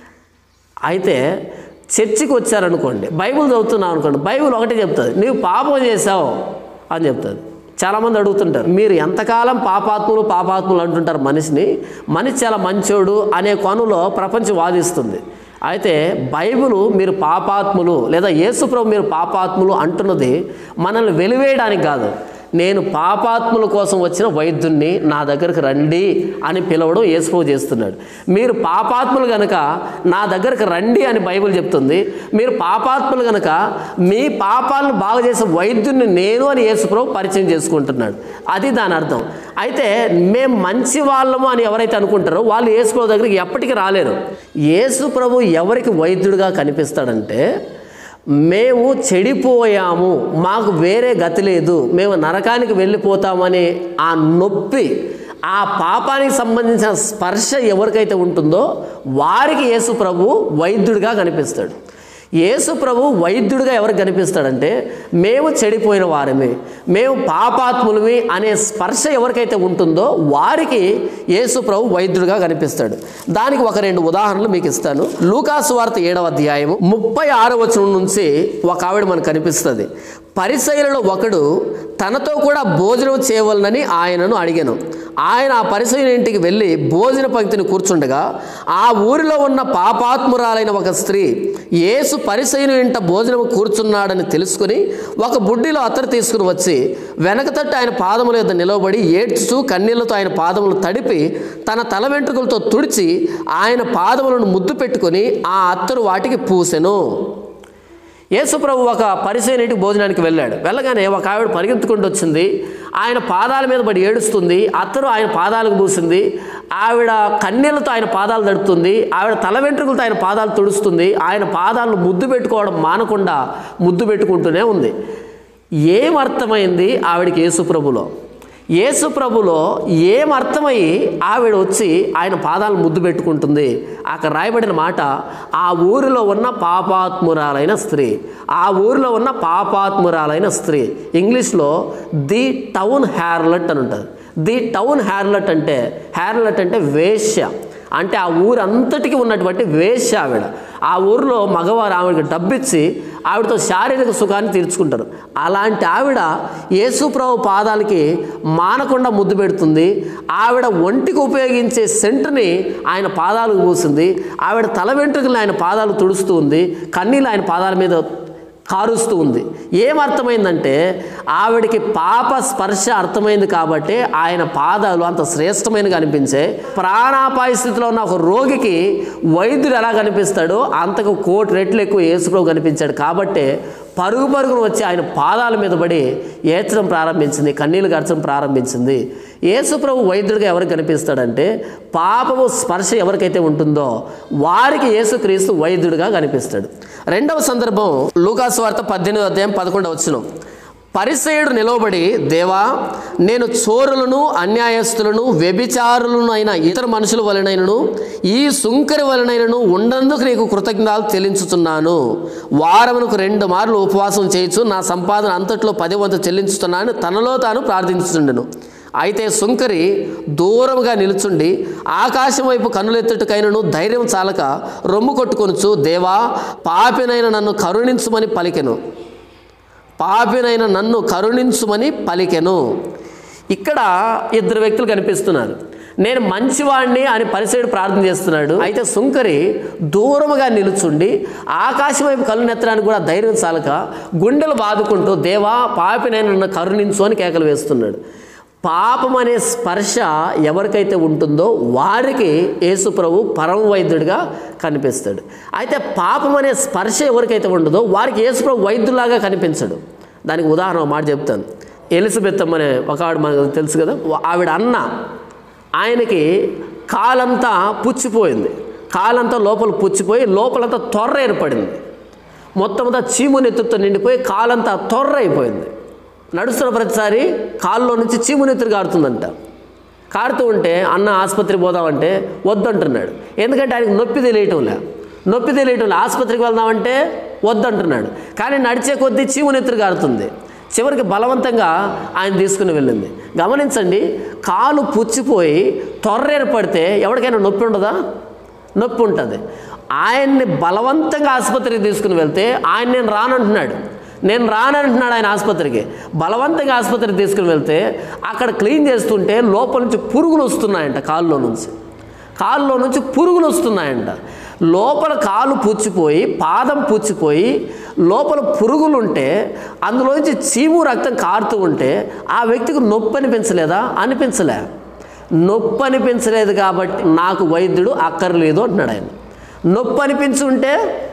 అయితే చర్చికి వచ్చారనుకోండి బైబిల్ చదువుతున్నావు అనుకోండి బైబిల్ ఒకటే చెప్తుంది నీవు పాపం చేసావు అని చెప్తుంది చాలామంది అడుగుతుంటారు మీరు ఎంతకాలం పాపాత్ములు పాపాత్ములు అంటుంటారు మనిషిని మనిషి చాలా మంచోడు అనే కొనులో ప్రపంచం వాదిస్తుంది అయితే బైబిల్ మీరు పాపాత్ములు లేదా యేసుప్రభు మీరు పాపాత్ములు అంటున్నది మనల్ని వెలివేయడానికి కాదు నేను పాపాత్ముల కోసం వచ్చిన వైద్యుణ్ణి నా దగ్గరికి రండి అని పిలవడం యేసుప్రభు చేస్తున్నాడు మీరు పాపాత్ములు గనక నా దగ్గరికి రండి అని బైబిల్ చెప్తుంది మీరు పాపాత్ములు గనక మీ పాపాలను బాగు చేసే వైద్యుణ్ణి నేను అని యేసుప్రభు పరిచయం చేసుకుంటున్నాడు అది దాని అర్థం అయితే మేము మంచి వాళ్ళము అని ఎవరైతే అనుకుంటారో వాళ్ళు యేసుప్రభు దగ్గరికి ఎప్పటికీ రాలేరు యేసుప్రభు ఎవరికి వైద్యుడిగా కనిపిస్తాడంటే మేము చెడిపోయాము మాకు వేరే గతి లేదు మేము నరకానికి వెళ్ళిపోతామని ఆ నొప్పి ఆ పాపానికి సంబంధించిన స్పర్శ ఎవరికైతే ఉంటుందో వారికి యేసు ప్రభు వైద్యుడిగా కనిపిస్తాడు యేసు ప్రభు వైద్యుడిగా ఎవరికి కనిపిస్తాడంటే మేము చెడిపోయిన వారమే మేము పాపాత్ములమి అనే స్పర్శ ఎవరికైతే ఉంటుందో వారికి యేసు ప్రభు వైద్యుడిగా కనిపిస్తాడు దానికి ఒక రెండు ఉదాహరణలు మీకు ఇస్తాను లూకాసు వార్త ఏడవ అధ్యాయము ముప్పై ఆరో వచనం నుంచి ఒక ఆవిడ మనకు కనిపిస్తుంది పరిసయులలో ఒకడు తనతో కూడా భోజనం చేయవలనని ఆయనను అడిగాను ఆయన ఆ పరిసయుని ఇంటికి వెళ్ళి భోజన పంక్తిని కూర్చుండగా ఆ ఊరిలో ఉన్న పాపాత్మురాలైన ఒక స్త్రీ యేసు పరిసయుని ఇంట భోజనం కూర్చున్నాడని తెలుసుకుని ఒక బుడ్డిలో అత్తరు తీసుకుని వచ్చి వెనక తట్టు ఆయన పాదముల యొద్ద నిలవబడి ఏడ్చుతూ కన్నీళ్లతో ఆయన పాదములు తడిపి తన తల వెంట్రుకలతో తుడిచి ఆయన పాదములను ముద్దు పెట్టుకొని ఆ అత్తరు వాటికి పూసెను యేసుప్రభు ఒక పరిచయనిటికి భోజనానికి వెళ్ళాడు వెళ్ళగానే ఒక ఆవిడ పరిగెత్తుకుంటూ వచ్చింది ఆయన పాదాల మీద పడి ఏడుస్తుంది అత్తరు ఆయన పాదాలకు పూసింది ఆవిడ కన్నీళ్లతో ఆయన పాదాలు తడుతుంది ఆవిడ తల వెంట్రుకలతో ఆయన పాదాలు తుడుస్తుంది ఆయన పాదాలను ముద్దు పెట్టుకోవడం మానకుండా ముద్దు పెట్టుకుంటూనే ఉంది ఏమర్థమైంది ఆవిడకి యేసుప్రభులో యేసుప్రభులో ఏమర్థమయ్యి ఆవిడ వచ్చి ఆయన పాదాలు ముద్దు పెట్టుకుంటుంది అక్కడ రాయబడిన మాట ఆ ఊరిలో ఉన్న పాపాత్మురాలైన స్త్రీ ఆ ఊరిలో ఉన్న పాపాత్మురాలైన స్త్రీ ఇంగ్లీష్లో ది టౌన్ హ్యార్లట్ అని ఉంటుంది ది టౌన్ హ్యార్లట్ అంటే హ్యార్లట్ అంటే వేశ్య అంటే ఆ ఊరంతటికి ఉన్నటువంటి వేశ్య ఆవిడ ఆ ఊరిలో మగవారు ఆవిడకి డబ్బిచ్చి ఆవిడతో శారీరక సుఖాన్ని తీర్చుకుంటారు అలాంటి ఆవిడ యేసుప్రభు పాదాలకి మానకుండా ముద్దు పెడుతుంది ఆవిడ ఒంటికి ఉపయోగించే సెంటుని ఆయన పాదాలకు పూసింది ఆవిడ తల వెంట్రుకలు ఆయన పాదాలు తుడుస్తూ ఉంది కన్నీళ్ళు ఆయన పాదాల మీద కారుస్తూ ఉంది ఏమర్థమైందంటే ఆవిడకి పాప స్పర్శ అర్థమైంది కాబట్టి ఆయన పాదాలు అంత శ్రేష్టమైనగా అనిపించే ప్రాణాపాయ స్థితిలో ఉన్న ఒక రోగికి వైద్యుడు ఎలా కనిపిస్తాడో అంతకు కోటి రెట్లు ఎక్కువ యేసుప్రభు కనిపించాడు కాబట్టే పరుగు పరుగును వచ్చి ఆయన పాదాల మీద పడి ఏడ్చడం ప్రారంభించింది కన్నీళ్లు గడచడం ప్రారంభించింది యేసుప్రభు వైద్యుడిగా ఎవరికి కనిపిస్తాడంటే పాపము స్పర్శ ఎవరికైతే ఉంటుందో వారికి యేసుక్రీస్తు వైద్యుడిగా కనిపిస్తాడు రెండవ సందర్భం లూకాసు వార్త పద్దెనిమిది అధ్యాయం పదకొండవ వచ్చిన పరిసయుడు నిలవబడి దేవా నేను చోరులను అన్యాయస్తులను వ్యభిచారులను అయిన ఇతర మనుషుల వలనైనను ఈ సుంకరి వలనైనను ఉండందుకు నీకు కృతజ్ఞతలు చెల్లించుతున్నాను వారమునకు రెండు మార్లు ఉపవాసం చేయొచ్చు నా సంపాదన అంతట్లో పది వంతు చెల్లించుతున్నాను తనలో తాను ప్రార్థించుతుండెను అయితే సుంకరి దూరముగా నిలుచుండి ఆకాశం వైపు కన్నులెత్తుటకైనను ధైర్యం చాలక రొమ్ము కొట్టుకొనుచు దేవా పాపినైన నన్ను కరుణించుమని పలికెను పాపినైన నన్ను కరుణించుమని పలికెను ఇక్కడ ఇద్దరు వ్యక్తులు కనిపిస్తున్నారు నేను మంచివాణ్ణి అని పరిసయుడు ప్రార్థన చేస్తున్నాడు అయితే సుంకరి దూరముగా నిలుచుండి ఆకాశం వైపు కళ్ళు నెత్తడానికి కూడా ధైర్యం చాలక గుండెలు బాదుకుంటూ దేవా పాపినైన నన్ను కరుణించు అని కేకలు వేస్తున్నాడు పాపం అనే స్పర్శ ఎవరికైతే ఉంటుందో వారికి యేసుప్రభు పరమ వైద్యుడిగా కనిపిస్తాడు అయితే పాపం అనే స్పర్శ ఎవరికైతే ఉండదో వారికి యేసుప్రభు వైద్యులాగా కనిపించడు దానికి ఉదాహరణ ఒక మాట చెప్తాను ఎలిజబెత్ అనే ఒక ఆవిడ మనకు తెలుసు కదా ఆవిడ అన్న ఆయనకి కాలంతా పుచ్చిపోయింది కాలంతా లోపల పుచ్చిపోయి లోపలంతా తొర్ర ఏర్పడింది మొత్తం అంతా చీము నెత్తుతో నిండిపోయి కాలంతా తొర్ర అయిపోయింది నడుస్తున్న ప్రతిసారి కాల్లో నుంచి చీము నెత్తురు కారుతుందంట కారుతూ ఉంటే అన్న ఆసుపత్రికి పోదామంటే వద్దంటున్నాడు ఎందుకంటే ఆయనకు నొప్పి తెలియటంలే నొప్పి తెలియటంలే ఆసుపత్రికి వెళ్దామంటే వద్దంటున్నాడు కానీ నడిచే కొద్దీ చీము నెత్తురు కారుతుంది చివరికి బలవంతంగా ఆయన తీసుకుని వెళ్ళింది గమనించండి కాలు పుచ్చిపోయి తొర్ర ఏర్పడితే ఎవరికైనా నొప్పి ఉండదా నొప్పి ఉంటుంది ఆయన్ని బలవంతంగా ఆసుపత్రికి తీసుకుని వెళ్తే ఆయన నేను రానంటున్నాడు నేను రానంటున్నాడు ఆయన ఆసుపత్రికి బలవంతంగా ఆసుపత్రికి తీసుకుని వెళ్తే అక్కడ క్లీన్ చేస్తుంటే లోపల నుంచి పురుగులు వస్తున్నాయంట కాల్లో నుంచి కాల్లో నుంచి పురుగులు వస్తున్నాయంట లోపల కాలు పుచ్చిపోయి పాదం పుచ్చిపోయి లోపల పురుగులు ఉంటే అందులోంచి చీము రక్తం కారుతూ ఉంటే ఆ వ్యక్తికి నొప్పి అనిపించలేదా అనిపించలే నొప్పి అనిపించలేదు కాబట్టి నాకు వైద్యుడు అక్కర్లేదు అంటున్నాడు ఆయన నొప్పి అనిపించి ఉంటే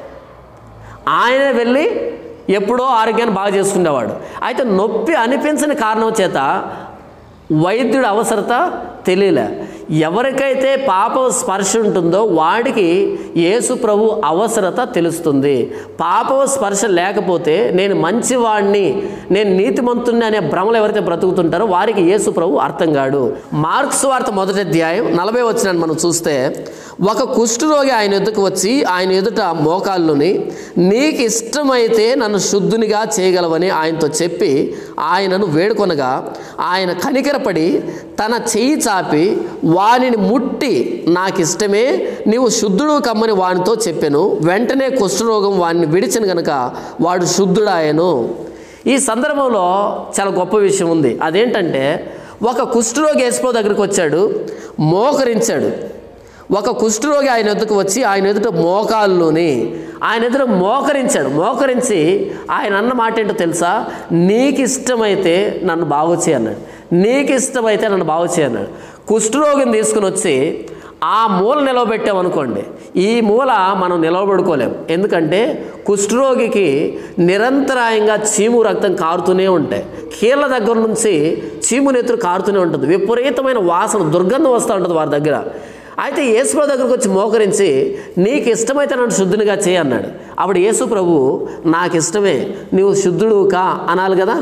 ఆయన వెళ్ళి ఎప్పుడో ఆరోగ్యాన్ని బాగా చేసుకునేవాడు అయితే నొప్పి అనిపించని కారణం చేత వైద్యుడు అవసరత తెలియలే ఎవరికైతే పాప స్పర్శ ఉంటుందో వాడికి యేసు ప్రభు అవసరత తెలుస్తుంది పాప స్పర్శ లేకపోతే నేను మంచివాడిని నేను నీతిమంతుణ్ణి అనే భ్రమలు ఎవరైతే బ్రతుకుతుంటారో వారికి యేసు ప్రభు అర్థం కాడు మార్క్స్ వార్త మొదటి అధ్యాయం నలభై వచ్చిన మనం చూస్తే ఒక కుష్ఠరోగి ఆయన ఎదుకు వచ్చి ఆయన ఎదుట మోకాళ్ళుని నీకు ఇష్టమైతే నన్ను శుద్ధునిగా చేయగలవని ఆయనతో చెప్పి ఆయనను వేడుకొనగా ఆయన కనికరపడి తన చెయ్యి చాపి వానిని ముట్టి నాకు ఇష్టమే నీవు శుద్ధుడు కమ్మని వానితో చెప్పాను వెంటనే కుష్ఠరోగం వాడిని విడిచిన గనుక వాడు శుద్ధుడాయను ఈ సందర్భంలో చాలా గొప్ప విషయం ఉంది అదేంటంటే ఒక కుష్ఠరోగి యేసుప్రభు దగ్గరికి వచ్చాడు మోకరించాడు ఒక కుష్ఠరోగి ఆయన ఎదుకు వచ్చి ఆయన ఎదుట మోకాల్లోని ఆయన ఎదుట మోకరించాడు మోకరించి ఆయన అన్న మాట ఏంటో తెలుసా నీకు ఇష్టమైతే నన్ను బాగు చేయి అన్నాడు నీకు ఇష్టమైతే నన్ను బాగు చేయి అన్నాడు కుష్ఠరోగిని తీసుకుని వచ్చి ఆ మూల నిలవబెట్టామనుకోండి ఈ మూల మనం నిలవబడుకోలేం ఎందుకంటే కుష్ఠరోగికి నిరంతరాయంగా చీము రక్తం కారుతూనే ఉంటాయి కీళ్ళ దగ్గర నుంచి చీము నెత్తురు కారుతూనే ఉంటుంది విపరీతమైన వాసన దుర్గంధం వస్తూ ఉంటుంది వారి దగ్గర అయితే యేసుప్రభు దగ్గరకు వచ్చి మోకరించి నీకు ఇష్టమైతే నన్ను శుద్ధునిగా చేయి అన్నాడు అప్పుడు యేసు ప్రభు నాకు ఇష్టమే నువ్వు శుద్ధుడు కా అనాలి కదా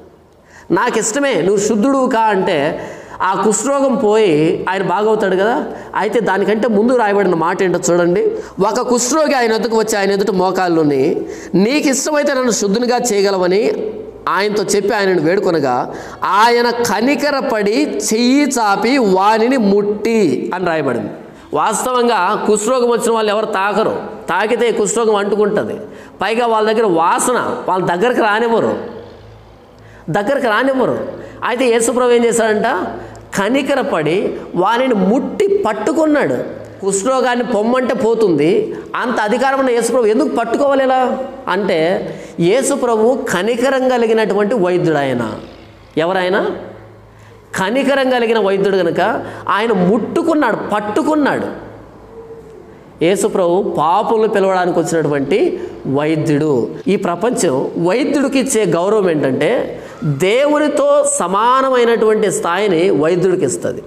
నాకు ఇష్టమే నువ్వు శుద్ధుడు కా అంటే ఆ కుష్ఠరోగం పోయి ఆయన బాగవుతాడు కదా అయితే దానికంటే ముందు రాయబడిన మాట ఏంటో చూడండి ఒక కుష్ఠరోగి ఆయన ఎదుకు వచ్చి ఆయన ఎదుటి మోకాల్లోని నీకు ఇష్టమైతే నన్ను శుద్ధునిగా చేయగలవని ఆయనతో చెప్పి ఆయనను వేడుకొనగా ఆయన కనికరపడి చెయ్యి చాపి వానిని ముట్టి అని రాయబడింది వాస్తవంగా కుష్ఠరోగం వచ్చిన వాళ్ళు ఎవరు తాకరు తాకితే కుష్ఠరోగం అంటుకుంటుంది పైగా వాళ్ళ దగ్గర వాసన వాళ్ళ దగ్గరికి రానివ్వరు దగ్గరకు రానివ్వరు అయితే యేసుప్రభు ఏం చేశాడంట కనికరపడి వానిని ముట్టి పట్టుకున్నాడు కుష్ఠరోగాన్ని పొమ్మంటే పోతుంది అంత అధికారం ఉన్న యేసుప్రభు ఎందుకు పట్టుకోవాలి ఇలా అంటే యేసుప్రభు కనికరం కలిగినటువంటి వైద్యుడు ఆయన ఎవరైనా కనికరం కలిగిన వైద్యుడు కనుక ఆయన ముట్టుకున్నాడు పట్టుకున్నాడు యేసుప్రభు పాపులను పిలవడానికి వచ్చినటువంటి వైద్యుడు ఈ ప్రపంచం వైద్యుడికి ఇచ్చే గౌరవం ఏంటంటే దేవునితో సమానమైనటువంటి స్థాయిని వైద్యుడికి ఇస్తుంది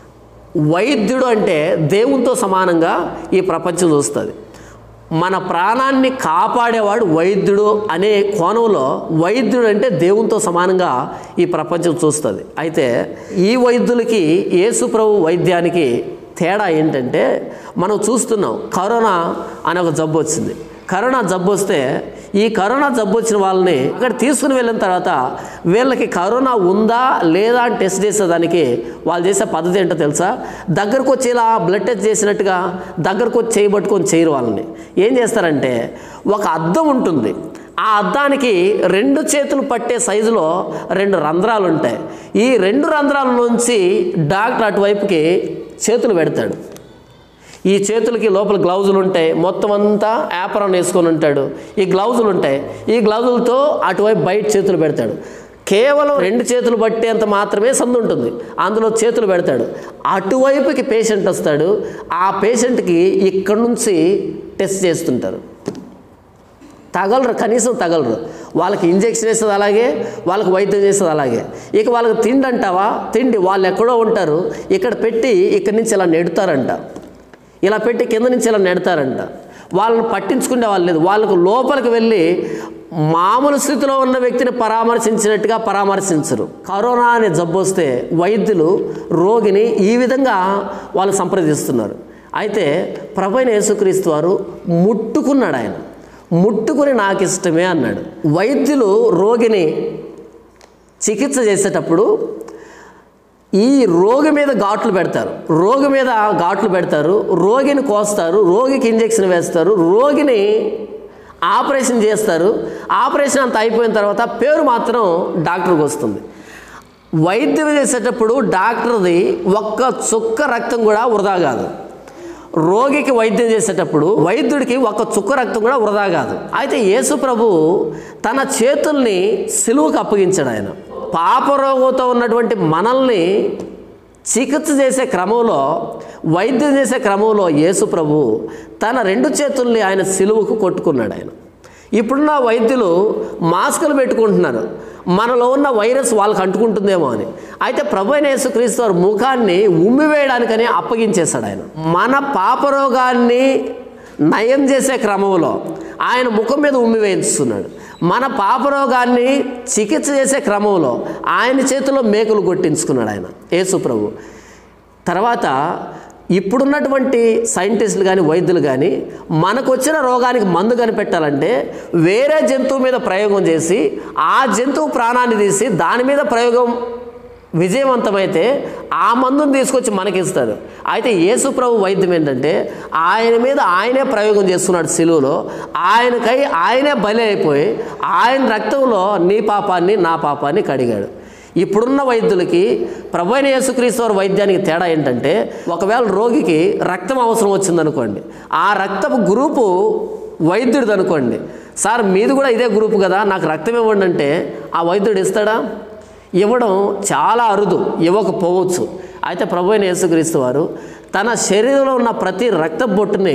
వైద్యుడు అంటే దేవునితో సమానంగా ఈ ప్రపంచం చూస్తుంది మన ప్రాణాన్ని కాపాడేవాడు వైద్యుడు అనే కోణంలో వైద్యుడు అంటే దేవునితో సమానంగా ఈ ప్రపంచం చూస్తుంది అయితే ఈ వైద్యులకి యేసు ప్రభు వైద్యానికి తేడా ఏంటంటే మనం చూస్తున్నాం కరోనా అనే ఒక జబ్బు వచ్చింది కరోనా జబ్బు వస్తే ఈ కరోనా జబ్బు వచ్చిన వాళ్ళని అక్కడ తీసుకుని వెళ్ళిన తర్వాత వీళ్ళకి కరోనా ఉందా లేదా అని టెస్ట్ చేసేదానికి వాళ్ళు చేసే పద్ధతి ఏంటో తెలుసా దగ్గరకు వచ్చి ఇలా బ్లడ్ టెస్ట్ చేసినట్టుగా దగ్గరకు వచ్చి చేయబట్టుకొని చేయరు వాళ్ళని ఏం చేస్తారంటే ఒక అద్దం ఉంటుంది ఆ అద్దానికి రెండు చేతులు పట్టే సైజులో రెండు రంధ్రాలు ఉంటాయి ఈ రెండు రంధ్రాల నుంచి డాక్టర్ అటువైపుకి చేతులు పెడతాడు ఈ చేతులకి లోపల గ్లౌజులు ఉంటాయి మొత్తం అంతా యాపరాన్ వేసుకొని ఉంటాడు ఈ గ్లౌజులు ఉంటాయి ఈ గ్లౌజులతో అటువైపు బయట చేతులు పెడతాడు కేవలం రెండు చేతులు పట్టేంత మాత్రమే సందు ఉంటుంది అందులో చేతులు పెడతాడు అటువైపుకి పేషెంట్ వస్తాడు ఆ పేషెంట్కి ఇక్కడి నుంచి టెస్ట్ చేస్తుంటారు తగలరు కనీసం తగలరు వాళ్ళకి ఇంజెక్షన్ వేస్తుంది అలాగే వాళ్ళకి వైద్యం చేస్తుంది అలాగే ఇక వాళ్ళకి తిండి అంటావా తిండి వాళ్ళు ఎక్కడో ఉంటారు ఇక్కడ పెట్టి ఇక్కడి నుంచి ఇలా నెడతారంట ఇలా పెట్టి కింద నుంచి ఇలా నెడతారంట వాళ్ళని పట్టించుకునే వాళ్ళు లేదు వాళ్ళకు లోపలికి వెళ్ళి మామూలు స్థితిలో ఉన్న వ్యక్తిని పరామర్శించినట్టుగా పరామర్శించరు కరోనా అనే జబ్బు వస్తే వైద్యులు రోగిని ఈ విధంగా వాళ్ళు సంప్రదిస్తున్నారు అయితే ప్రభైన యేసుక్రీస్తు వారు ముట్టుకున్నాడు ఆయన ముట్టుకుని నాకు ఇష్టమే అన్నాడు వైద్యులు రోగిని చికిత్స చేసేటప్పుడు ఈ రోగి మీద ఘాట్లు పెడతారు రోగి మీద ఘాట్లు పెడతారు రోగిని కోస్తారు రోగికి ఇంజెక్షన్ వేస్తారు రోగిని ఆపరేషన్ చేస్తారు ఆపరేషన్ అంత అయిపోయిన తర్వాత పేరు మాత్రం డాక్టర్కి వస్తుంది వైద్యం చేసేటప్పుడు డాక్టర్ది ఒక్క చుక్క రక్తం కూడా వృధా కాదు రోగికి వైద్యం చేసేటప్పుడు వైద్యుడికి ఒక చుక్క రక్తం కూడా వృధా కాదు అయితే యేసు ప్రభు తన చేతుల్ని సిలువకు అప్పగించాడు ఆయన పాపరోగంతో ఉన్నటువంటి మనల్ని చికిత్స చేసే క్రమంలో వైద్యం చేసే క్రమంలో యేసు ప్రభు తన రెండు చేతుల్ని ఆయన సిలువకు కొట్టుకున్నాడు ఆయన ఇప్పుడున్న వైద్యులు మాస్కులు పెట్టుకుంటున్నారు మనలో ఉన్న వైరస్ వాళ్ళకి అంటుకుంటుందేమో అని అయితే ప్రభు అయిన యేసుక్రీస్తు వారి ముఖాన్ని ఉమ్మివేయడానికని అప్పగించేశాడు ఆయన మన పాపరోగాన్ని నయం చేసే క్రమంలో ఆయన ముఖం మీద ఉమ్మి వేయిస్తున్నాడు మన పాపరోగాన్ని చికిత్స చేసే క్రమంలో ఆయన చేతిలో మేకులు కొట్టించుకున్నాడు ఆయన యేసు ప్రభు తర్వాత ఇప్పుడున్నటువంటి సైంటిస్టులు కానీ వైద్యులు కానీ మనకు వచ్చిన రోగానికి మందు కనిపెట్టాలంటే వేరే జంతువు మీద ప్రయోగం చేసి ఆ జంతువు ప్రాణాన్ని తీసి దాని మీద ప్రయోగం విజయవంతమైతే ఆ మందుని తీసుకొచ్చి మనకిస్తారు అయితే యేసు ప్రభు వైద్యం ఏంటంటే ఆయన మీద ఆయనే ప్రయోగం చేస్తున్నాడు సిలువలో ఆయనకై ఆయనే బలి అయిపోయి ఆయన రక్తంలో నీ పాపాన్ని నా పాపాన్ని కడిగాడు ఇప్పుడున్న వైద్యులకి ప్రభు అయిన యేసుక్రీస్తు వారి వైద్యానికి తేడా ఏంటంటే ఒకవేళ రోగికి రక్తం అవసరం వచ్చిందనుకోండి ఆ రక్తపు గ్రూపు వైద్యుడిది అనుకోండి సార్ మీది కూడా ఇదే గ్రూపు కదా నాకు రక్తం ఇవ్వండి అంటే ఆ వైద్యుడు ఇస్తాడా ఇవ్వడం చాలా అరుదు ఇవ్వకపోవచ్చు అయితే ప్రభు అయిన యేసుక్రీస్తు వారు తన శరీరంలో ఉన్న ప్రతి రక్త బొట్టుని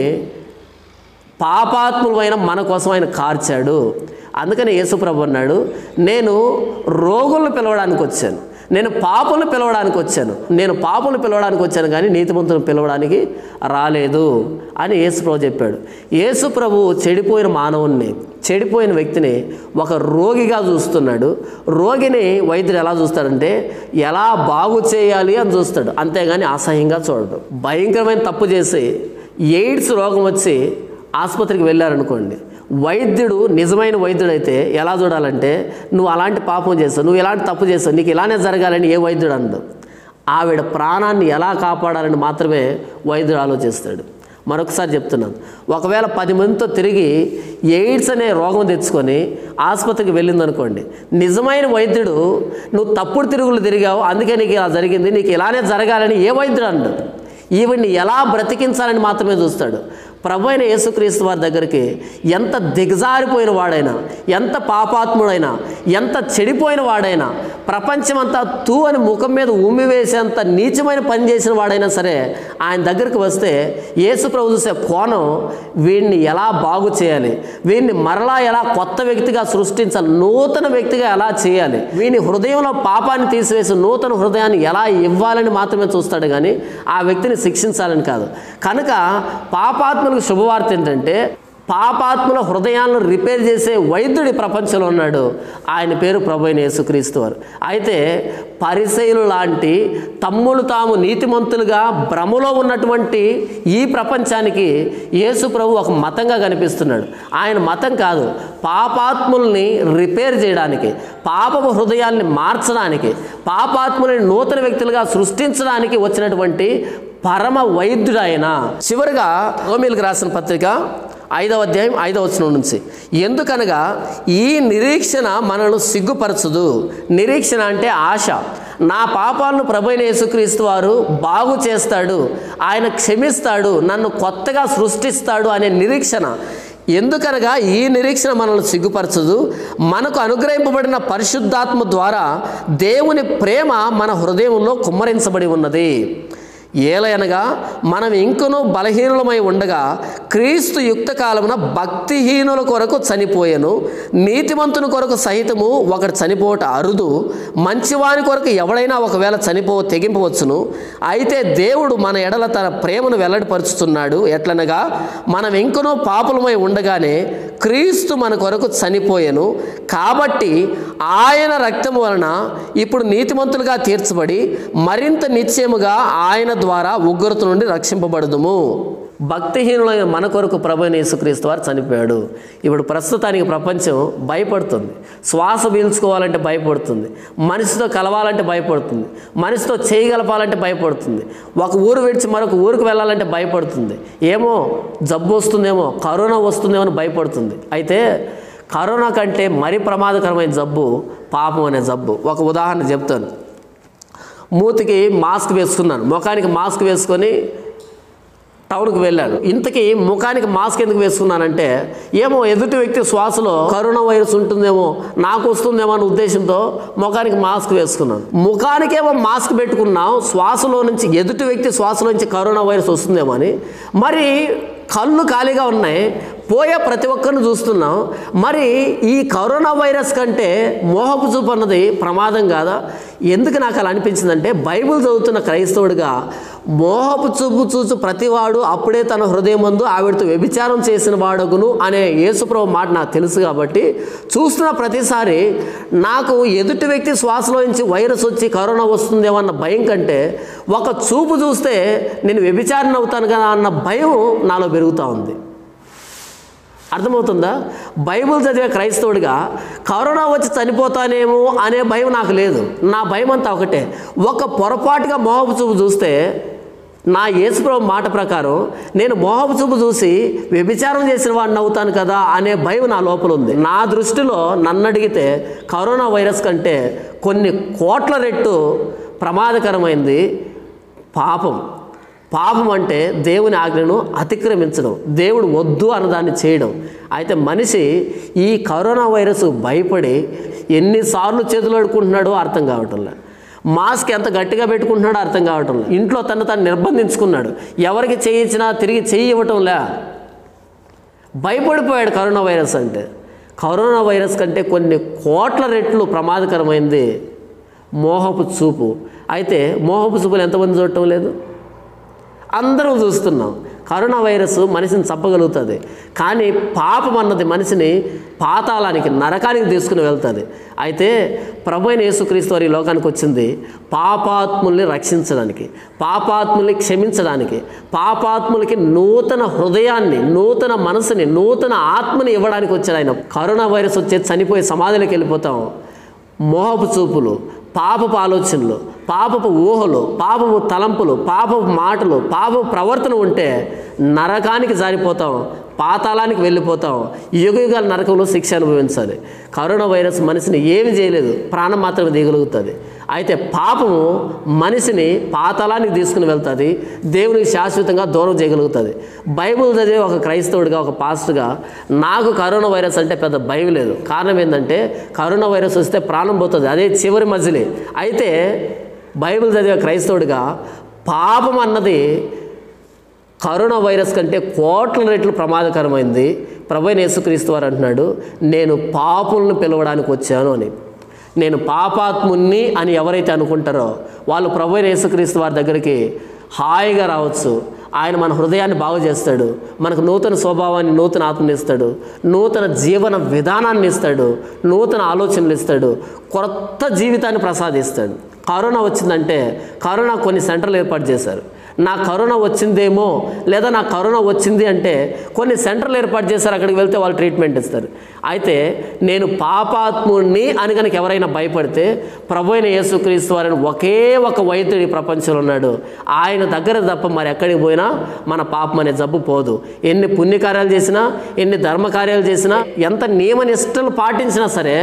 పాపాత్ములమైన మన కోసం ఆయన కార్చాడు అందుకని యేసుప్రభు అన్నాడు నేను రోగులను పిలవడానికి వచ్చాను నేను పాపులను పిలవడానికి వచ్చాను నేను పాపులను పిలవడానికి వచ్చాను కానీ నీతిమంతులను పిలవడానికి రాలేదు అని యేసుప్రభు చెప్పాడు యేసుప్రభు చెడిపోయిన మానవుణ్ణి చెడిపోయిన వ్యక్తిని ఒక రోగిగా చూస్తున్నాడు రోగిని వైద్యుడు ఎలా చూస్తాడంటే ఎలా బాగు చేయాలి అని చూస్తాడు అంతేగాని అసహ్యంగా చూడడు భయంకరమైన తప్పు చేసి ఎయిడ్స్ రోగం వచ్చి ఆసుపత్రికి వెళ్ళారనుకోండి వైద్యుడు నిజమైన వైద్యుడైతే ఎలా చూడాలంటే నువ్వు అలాంటి పాపం చేస్తావు నువ్వు ఇలాంటి తప్పు చేస్తావు నీకు ఇలానే జరగాలని ఏ వైద్యుడు అనడు ఆవిడ ప్రాణాన్ని ఎలా కాపాడాలని మాత్రమే వైద్యుడు ఆలోచిస్తాడు మరొకసారి చెప్తున్నాను ఒకవేళ పది మందితో తిరిగి ఎయిడ్స్ అనే రోగం తెచ్చుకొని ఆసుపత్రికి వెళ్ళిందనుకోండి నిజమైన వైద్యుడు నువ్వు తప్పుడు తిరుగులు తిరిగావు అందుకే నీకు ఇలా జరిగింది నీకు ఇలానే జరగాలని ఏ వైద్యుడు అనడు ఈవిడ్ని ఎలా బ్రతికించాలని మాత్రమే చూస్తాడు ప్రభు అయిన యేసుక్రీస్తు వారి దగ్గరికి ఎంత దిగజారిపోయిన వాడైనా ఎంత పాపాత్ముడైనా ఎంత చెడిపోయిన వాడైనా ప్రపంచమంతా తూ అని ముఖం మీద ఉమ్మి వేసేంత నీచమైన పని చేసిన వాడైనా సరే ఆయన దగ్గరికి వస్తే యేసు ప్రభు చూసే కోణం వీడిని ఎలా బాగు చేయాలి వీడిని మరలా ఎలా కొత్త వ్యక్తిగా సృష్టించాలి నూతన వ్యక్తిగా ఎలా చేయాలి వీని హృదయంలో పాపాన్ని తీసివేసి నూతన హృదయాన్ని ఎలా ఇవ్వాలని మాత్రమే చూస్తాడు కానీ ఆ వ్యక్తిని శిక్షించాలని కాదు కనుక పాపాత్ములకు శుభవార్త ఏంటంటే పాపాత్ముల హృదయాలను రిపేర్ చేసే వైద్యుడి ప్రపంచంలో ఉన్నాడు ఆయన పేరు ప్రభు అయిన యేసుక్రీస్తు వారు అయితే పరిసయులు లాంటి తమ్ములు తాము నీతిమంతులుగా భ్రమలో ఉన్నటువంటి ఈ ప్రపంచానికి యేసు ప్రభు ఒక మతంగా కనిపిస్తున్నాడు ఆయన మతం కాదు పాపాత్ముల్ని రిపేర్ చేయడానికి పాపపు హృదయాల్ని మార్చడానికి పాపాత్ములని నూతన వ్యక్తులుగా సృష్టించడానికి వచ్చినటువంటి పరమ వైద్యుడు ఆయన చివరిగా రోమిల్కి రాసిన పత్రిక ఐదవ అధ్యాయం ఐదవ వచనం నుంచి ఎందుకనగా ఈ నిరీక్షణ మనను సిగ్గుపరచదు నిరీక్షణ అంటే ఆశ నా పాపాలను ప్రభైన యేసుక్రీస్తు వారు బాగు చేస్తాడు ఆయన క్షమిస్తాడు నన్ను కొత్తగా సృష్టిస్తాడు అనే నిరీక్షణ ఎందుకనగా ఈ నిరీక్షణ మనల్ని సిగ్గుపరచదు మనకు అనుగ్రహింపబడిన పరిశుద్ధాత్మ ద్వారా దేవుని ప్రేమ మన హృదయంలో కుమ్మరించబడి ఉన్నది ఏలయనగా మనం ఇంకనూ బలహీనులమై ఉండగా క్రీస్తు యుక్త కాలమున భక్తిహీనుల కొరకు చనిపోయెను నీతిమంతుని కొరకు సహితము ఒకడు చనిపోవట అరుదు మంచివాని కొరకు ఎవడైనా ఒకవేళ చనిపో తెగింపవచ్చును అయితే దేవుడు మన ఎడల తన ప్రేమను వెల్లడిపరుచుతున్నాడు ఎట్లనగా మనం ఇంకనూ పాపులమై ఉండగానే క్రీస్తు మన కొరకు చనిపోయెను కాబట్టి ఆయన రక్తము వలన ఇప్పుడు నీతిమంతులుగా తీర్చబడి మరింత నిశ్చయముగా ఆయన ద్వారా ఉగ్రత నుండి రక్షింపబడదుము భక్తిహీనులైన మన కొరకు ప్రభు యేసుక్రీస్తు వారు చనిపోయాడు ఇప్పుడు ప్రస్తుతానికి ప్రపంచం భయపడుతుంది శ్వాస పీల్చుకోవాలంటే భయపడుతుంది మనిషితో కలవాలంటే భయపడుతుంది మనిషితో చేయగలపాలంటే భయపడుతుంది ఒక ఊరు విడిచి మరొక ఊరికి వెళ్ళాలంటే భయపడుతుంది ఏమో జబ్బు వస్తుందేమో కరోనా వస్తుందేమో అని భయపడుతుంది అయితే కరోనా కంటే మరీ ప్రమాదకరమైన జబ్బు పాపం అనే జబ్బు ఒక ఉదాహరణ చెప్తాను మూతికి మాస్క్ వేసుకున్నాను ముఖానికి మాస్క్ వేసుకొని టౌన్కి వెళ్ళాను ఇంతకీ ముఖానికి మాస్క్ ఎందుకు వేసుకున్నానంటే ఏమో ఎదుటి వ్యక్తి శ్వాసలో కరోనా వైరస్ ఉంటుందేమో నాకు వస్తుందేమో అనే ఉద్దేశంతో ముఖానికి మాస్క్ వేసుకున్నాను ముఖానికేమో మాస్క్ పెట్టుకున్నాం శ్వాసలో నుంచి ఎదుటి వ్యక్తి శ్వాసలో నుంచి కరోనా వైరస్ వస్తుందేమో అని మరి కళ్ళు ఖాళీగా ఉన్నాయి పోయే ప్రతి ఒక్కరిని చూస్తున్నాం మరి ఈ కరోనా వైరస్ కంటే మోహపు చూపు అన్నది ప్రమాదం కాదా ఎందుకు నాకు అలా అనిపించిందంటే బైబిల్ చదువుతున్న క్రైస్తవుడిగా మోహపు చూపు చూచు ప్రతివాడు అప్పుడే తన హృదయం ముందు ఆవిడతో వ్యభిచారం చేసిన వాడగును అనే యేసుప్రభు మాట నాకు తెలుసు కాబట్టి చూస్తున్న ప్రతిసారి నాకు ఎదుటి వ్యక్తి శ్వాసలో నుంచి వైరస్ వచ్చి కరోనా వస్తుందేమో అన్న భయం కంటే ఒక చూపు చూస్తే నేను వ్యభిచారణ అవుతాను కదా అన్న భయం నాలో పెరుగుతూ ఉంది అర్థమవుతుందా బైబిల్ చదివే క్రైస్తవుడిగా కరోనా వచ్చి చనిపోతానేమో అనే భయం నాకు లేదు నా భయం అంతా ఒకటే ఒక పొరపాటుగా మోహపు చూపు చూస్తే నా యేసుప్రభు మాట ప్రకారం నేను మోహపు చూపు చూసి వ్యభిచారం చేసిన వాడిని అవుతాను కదా అనే భయం నా లోపల ఉంది నా దృష్టిలో నన్ను అడిగితే కరోనా వైరస్ కంటే కొన్ని కోట్ల రెట్టు ప్రమాదకరమైంది పాపం పాపం అంటే దేవుని ఆజ్ఞను అతిక్రమించడం దేవుడు వద్దు అన్నదాన్ని చేయడం అయితే మనిషి ఈ కరోనా వైరస్ భయపడి ఎన్నిసార్లు చేతులు అడుకుంటున్నాడో అర్థం కావటంలే మాస్క్ ఎంత గట్టిగా పెట్టుకుంటున్నాడో అర్థం కావటం లేదు. ఇంట్లో తను తను నిర్బంధించుకున్నాడు ఎవరికి చేయించినా తిరిగి చేయి ఇవ్వటంలే భయపడిపోయాడు కరోనా వైరస్ అంటే కరోనా వైరస్ కంటే కొన్ని కోట్ల రెట్లు ప్రమాదకరమైంది మోహపు చూపు అయితే మోహపు చూపులు ఎంతమంది చూడటం లేదు అందరం చూస్తున్నాం కరోనా వైరస్ మనిషిని చంపగలుగుతుంది కానీ పాపం అన్నది మనిషిని పాతాళానికి నరకానికి తీసుకుని వెళ్తుంది అయితే ప్రభు అయిన యేసుక్రీస్తు వారి ఈ లోకానికి వచ్చింది పాపాత్ముల్ని రక్షించడానికి పాపాత్ముల్ని క్షమించడానికి పాపాత్ములకి నూతన హృదయాన్ని నూతన మనసుని నూతన ఆత్మని ఇవ్వడానికి వచ్చాడు ఆయన కరోనా వైరస్ వచ్చే చనిపోయి సమాధిలోకి వెళ్ళిపోతాం మోహపు చూపులు పాపపు ఆలోచనలు పాపపు ఊహలు పాపపు తలంపులు పాపపు మాటలు పాపపు ప్రవర్తన ఉంటే నరకానికి జారిపోతాం పాతాళానికి వెళ్ళిపోతాం యుగ యుగాల నరకంలో శిక్ష అనుభవించాలి కరోనా వైరస్ మనిషిని ఏమి చేయలేదు ప్రాణం మాత్రమే దిగలుగుతుంది అయితే పాపము మనిషిని పాతాళానికి తీసుకుని వెళ్తుంది దేవునికి శాశ్వతంగా దూరం చేయగలుగుతుంది బైబిల్ చదివే ఒక క్రైస్తవుడిగా ఒక పాస్టర్గా నాకు కరోనా వైరస్ అంటే పెద్ద భయం లేదు కారణం ఏంటంటే కరోనా వైరస్ వస్తే ప్రాణం పోతుంది అదే చివరి మధ్యలే అయితే బైబిల్ చదివే క్రైస్తవుడిగా పాపం అన్నది కరోనా వైరస్ కంటే కోట్ల రెట్లు ప్రమాదకరమైంది ప్రభు అయిన యేసుక్రీస్తు వారు అంటున్నాడు నేను పాపులను పిలవడానికి వచ్చాను అని నేను పాపాత్ముణ్ణి అని ఎవరైతే అనుకుంటారో వాళ్ళు ప్రభు అయిన యేసుక్రీస్తు వారి దగ్గరికి హాయిగా రావచ్చు ఆయన మన హృదయాన్ని బాగు చేస్తాడు మనకు నూతన స్వభావాన్ని నూతన ఆత్మని ఇస్తాడు నూతన జీవన విధానాన్ని ఇస్తాడు నూతన ఆలోచనలు ఇస్తాడు కొత్త జీవితాన్ని ప్రసాదిస్తాడు కరోనా వచ్చిందంటే కరోనా కొన్ని సెంటర్లు ఏర్పాటు చేశారు నా కరోనా వచ్చిందేమో లేదా నా కరోనా వచ్చింది అంటే కొన్ని సెంటర్లు ఏర్పాటు చేశారు అక్కడికి వెళ్తే వాళ్ళు ట్రీట్మెంట్ ఇస్తారు అయితే నేను పాపాత్ముడిని అని కనుక ఎవరైనా భయపడితే ప్రభు అయిన యేసుక్రీస్తు వారిని ఒకే ఒక వైద్యుడు ఈ ప్రపంచంలో ఉన్నాడు ఆయన దగ్గర తప్ప మరి ఎక్కడికి పోయినా మన పాపం అనే జబ్బు పోదు ఎన్ని పుణ్యకార్యాలు చేసినా ఎన్ని ధర్మకార్యాలు చేసినా ఎంత నియమ నిష్టలు పాటించినా సరే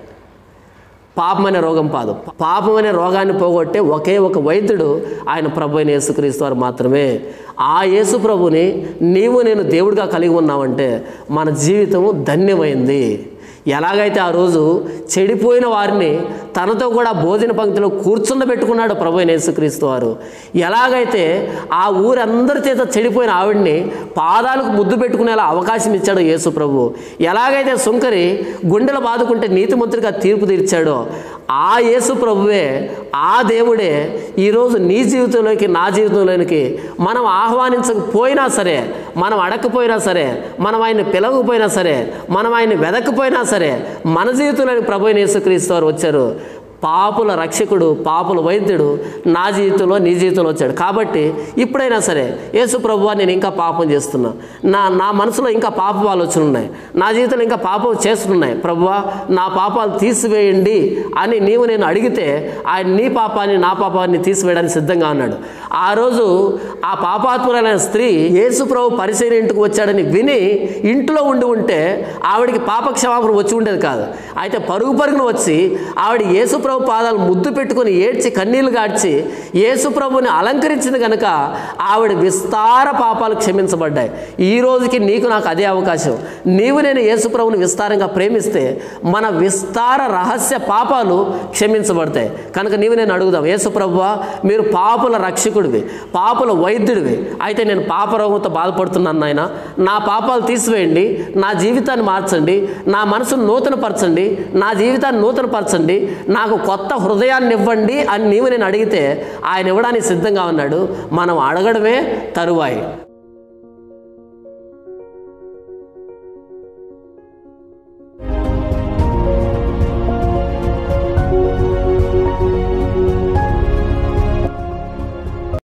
పాపం అనే రోగం పాదు పాపం అనే రోగాన్ని పోగొట్టే ఒకే ఒక వైద్యుడు ఆయన ప్రభు అయిన యేసుక్రీస్తు వారు మాత్రమే ఆ యేసు ప్రభుని నీవు నేను దేవుడిగా కలిగి ఉన్నావంటే మన జీవితం ధన్యమైంది ఎలాగైతే ఆ రోజు చెడిపోయిన వారిని తనతో కూడా భోజన పంక్తిలో కూర్చుండబెట్టుకున్నాడు ప్రభు అయిన యేసుక్రీస్తు వారు ఎలాగైతే ఆ ఊరందరి చేత చెడిపోయిన ఆవిడ్ని పాదాలకు ముద్దు పెట్టుకునేలా అవకాశం ఇచ్చాడు యేసు ప్రభు ఎలాగైతే సుంకరి గుండెలు బాదుకుంటే నీతిమంతుడిగా తీర్పు తీర్చాడో ఆ యేసు ప్రభువే ఆ దేవుడే ఈరోజు నీ జీవితంలోకి నా జీవితంలోనికి మనం ఆహ్వానించకపోయినా సరే మనం అడగకపోయినా సరే మనం ఆయన్ని పిలవకపోయినా సరే మనం ఆయన్ని వెదకపోయినా సరే మన జీవితంలోకి ప్రభు అయిన యేసుక్రీస్తు వారు వచ్చారు పాపుల రక్షకుడు పాపుల వైద్యుడు నా జీవితంలో నీ జీవితంలో వచ్చాడు కాబట్టి ఇప్పుడైనా సరే యేసు ప్రభువా నేను ఇంకా పాపం చేస్తున్నా నా నా మనసులో ఇంకా పాప ఆలోచనలు ఉన్నాయి నా జీవితంలో ఇంకా పాపం చేస్తున్నాయి ప్రభువా నా పాపాలు తీసివేయండి అని నీవు నేను అడిగితే ఆయన నీ పాపాన్ని నా పాపాన్ని తీసివేయడానికి సిద్ధంగా ఉన్నాడు ఆ రోజు ఆ పాపాత్ములైన స్త్రీ యేసు ప్రభు పరిశీలన ఇంటికి వచ్చాడని విని ఇంట్లో ఉండి ఉంటే ఆవిడికి పాప క్షమాపణ వచ్చి ఉండేది కాదు అయితే పరుగు పరుగున వచ్చి ఆవిడ యేసు ప్రభు పాదాలు ముద్దు పెట్టుకుని ఏడ్చి కన్నీళ్లు గాడ్చి యేసు ప్రభుని అలంకరించింది కనుక ఆవిడ విస్తార పాపాలు క్షమించబడ్డాయి ఈ రోజుకి నీకు నాకు అదే అవకాశం నీవు నేను యేసు ప్రభుని విస్తారంగా ప్రేమిస్తే మన విస్తార రహస్య పాపాలు క్షమించబడతాయి కనుక నీవు నేను అడుగుదాం యేసు ప్రభువా మీరు పాపుల రక్షకుడివి పాపుల వైద్యుడివి అయితే నేను పాప రోగంతో బాధపడుతున్నాను నాయన నా పాపాలు తీసివేయండి నా జీవితాన్ని మార్చండి నా మనసును నూతనపరచండి నా జీవితాన్ని నూతనపరచండి నాకు కొత్త హృదయాన్ని ఇవ్వండి అని నీవు నేను అడిగితే ఆయన ఇవ్వడానికి సిద్ధంగా ఉన్నాడు మనం అడగడమే తరువాయి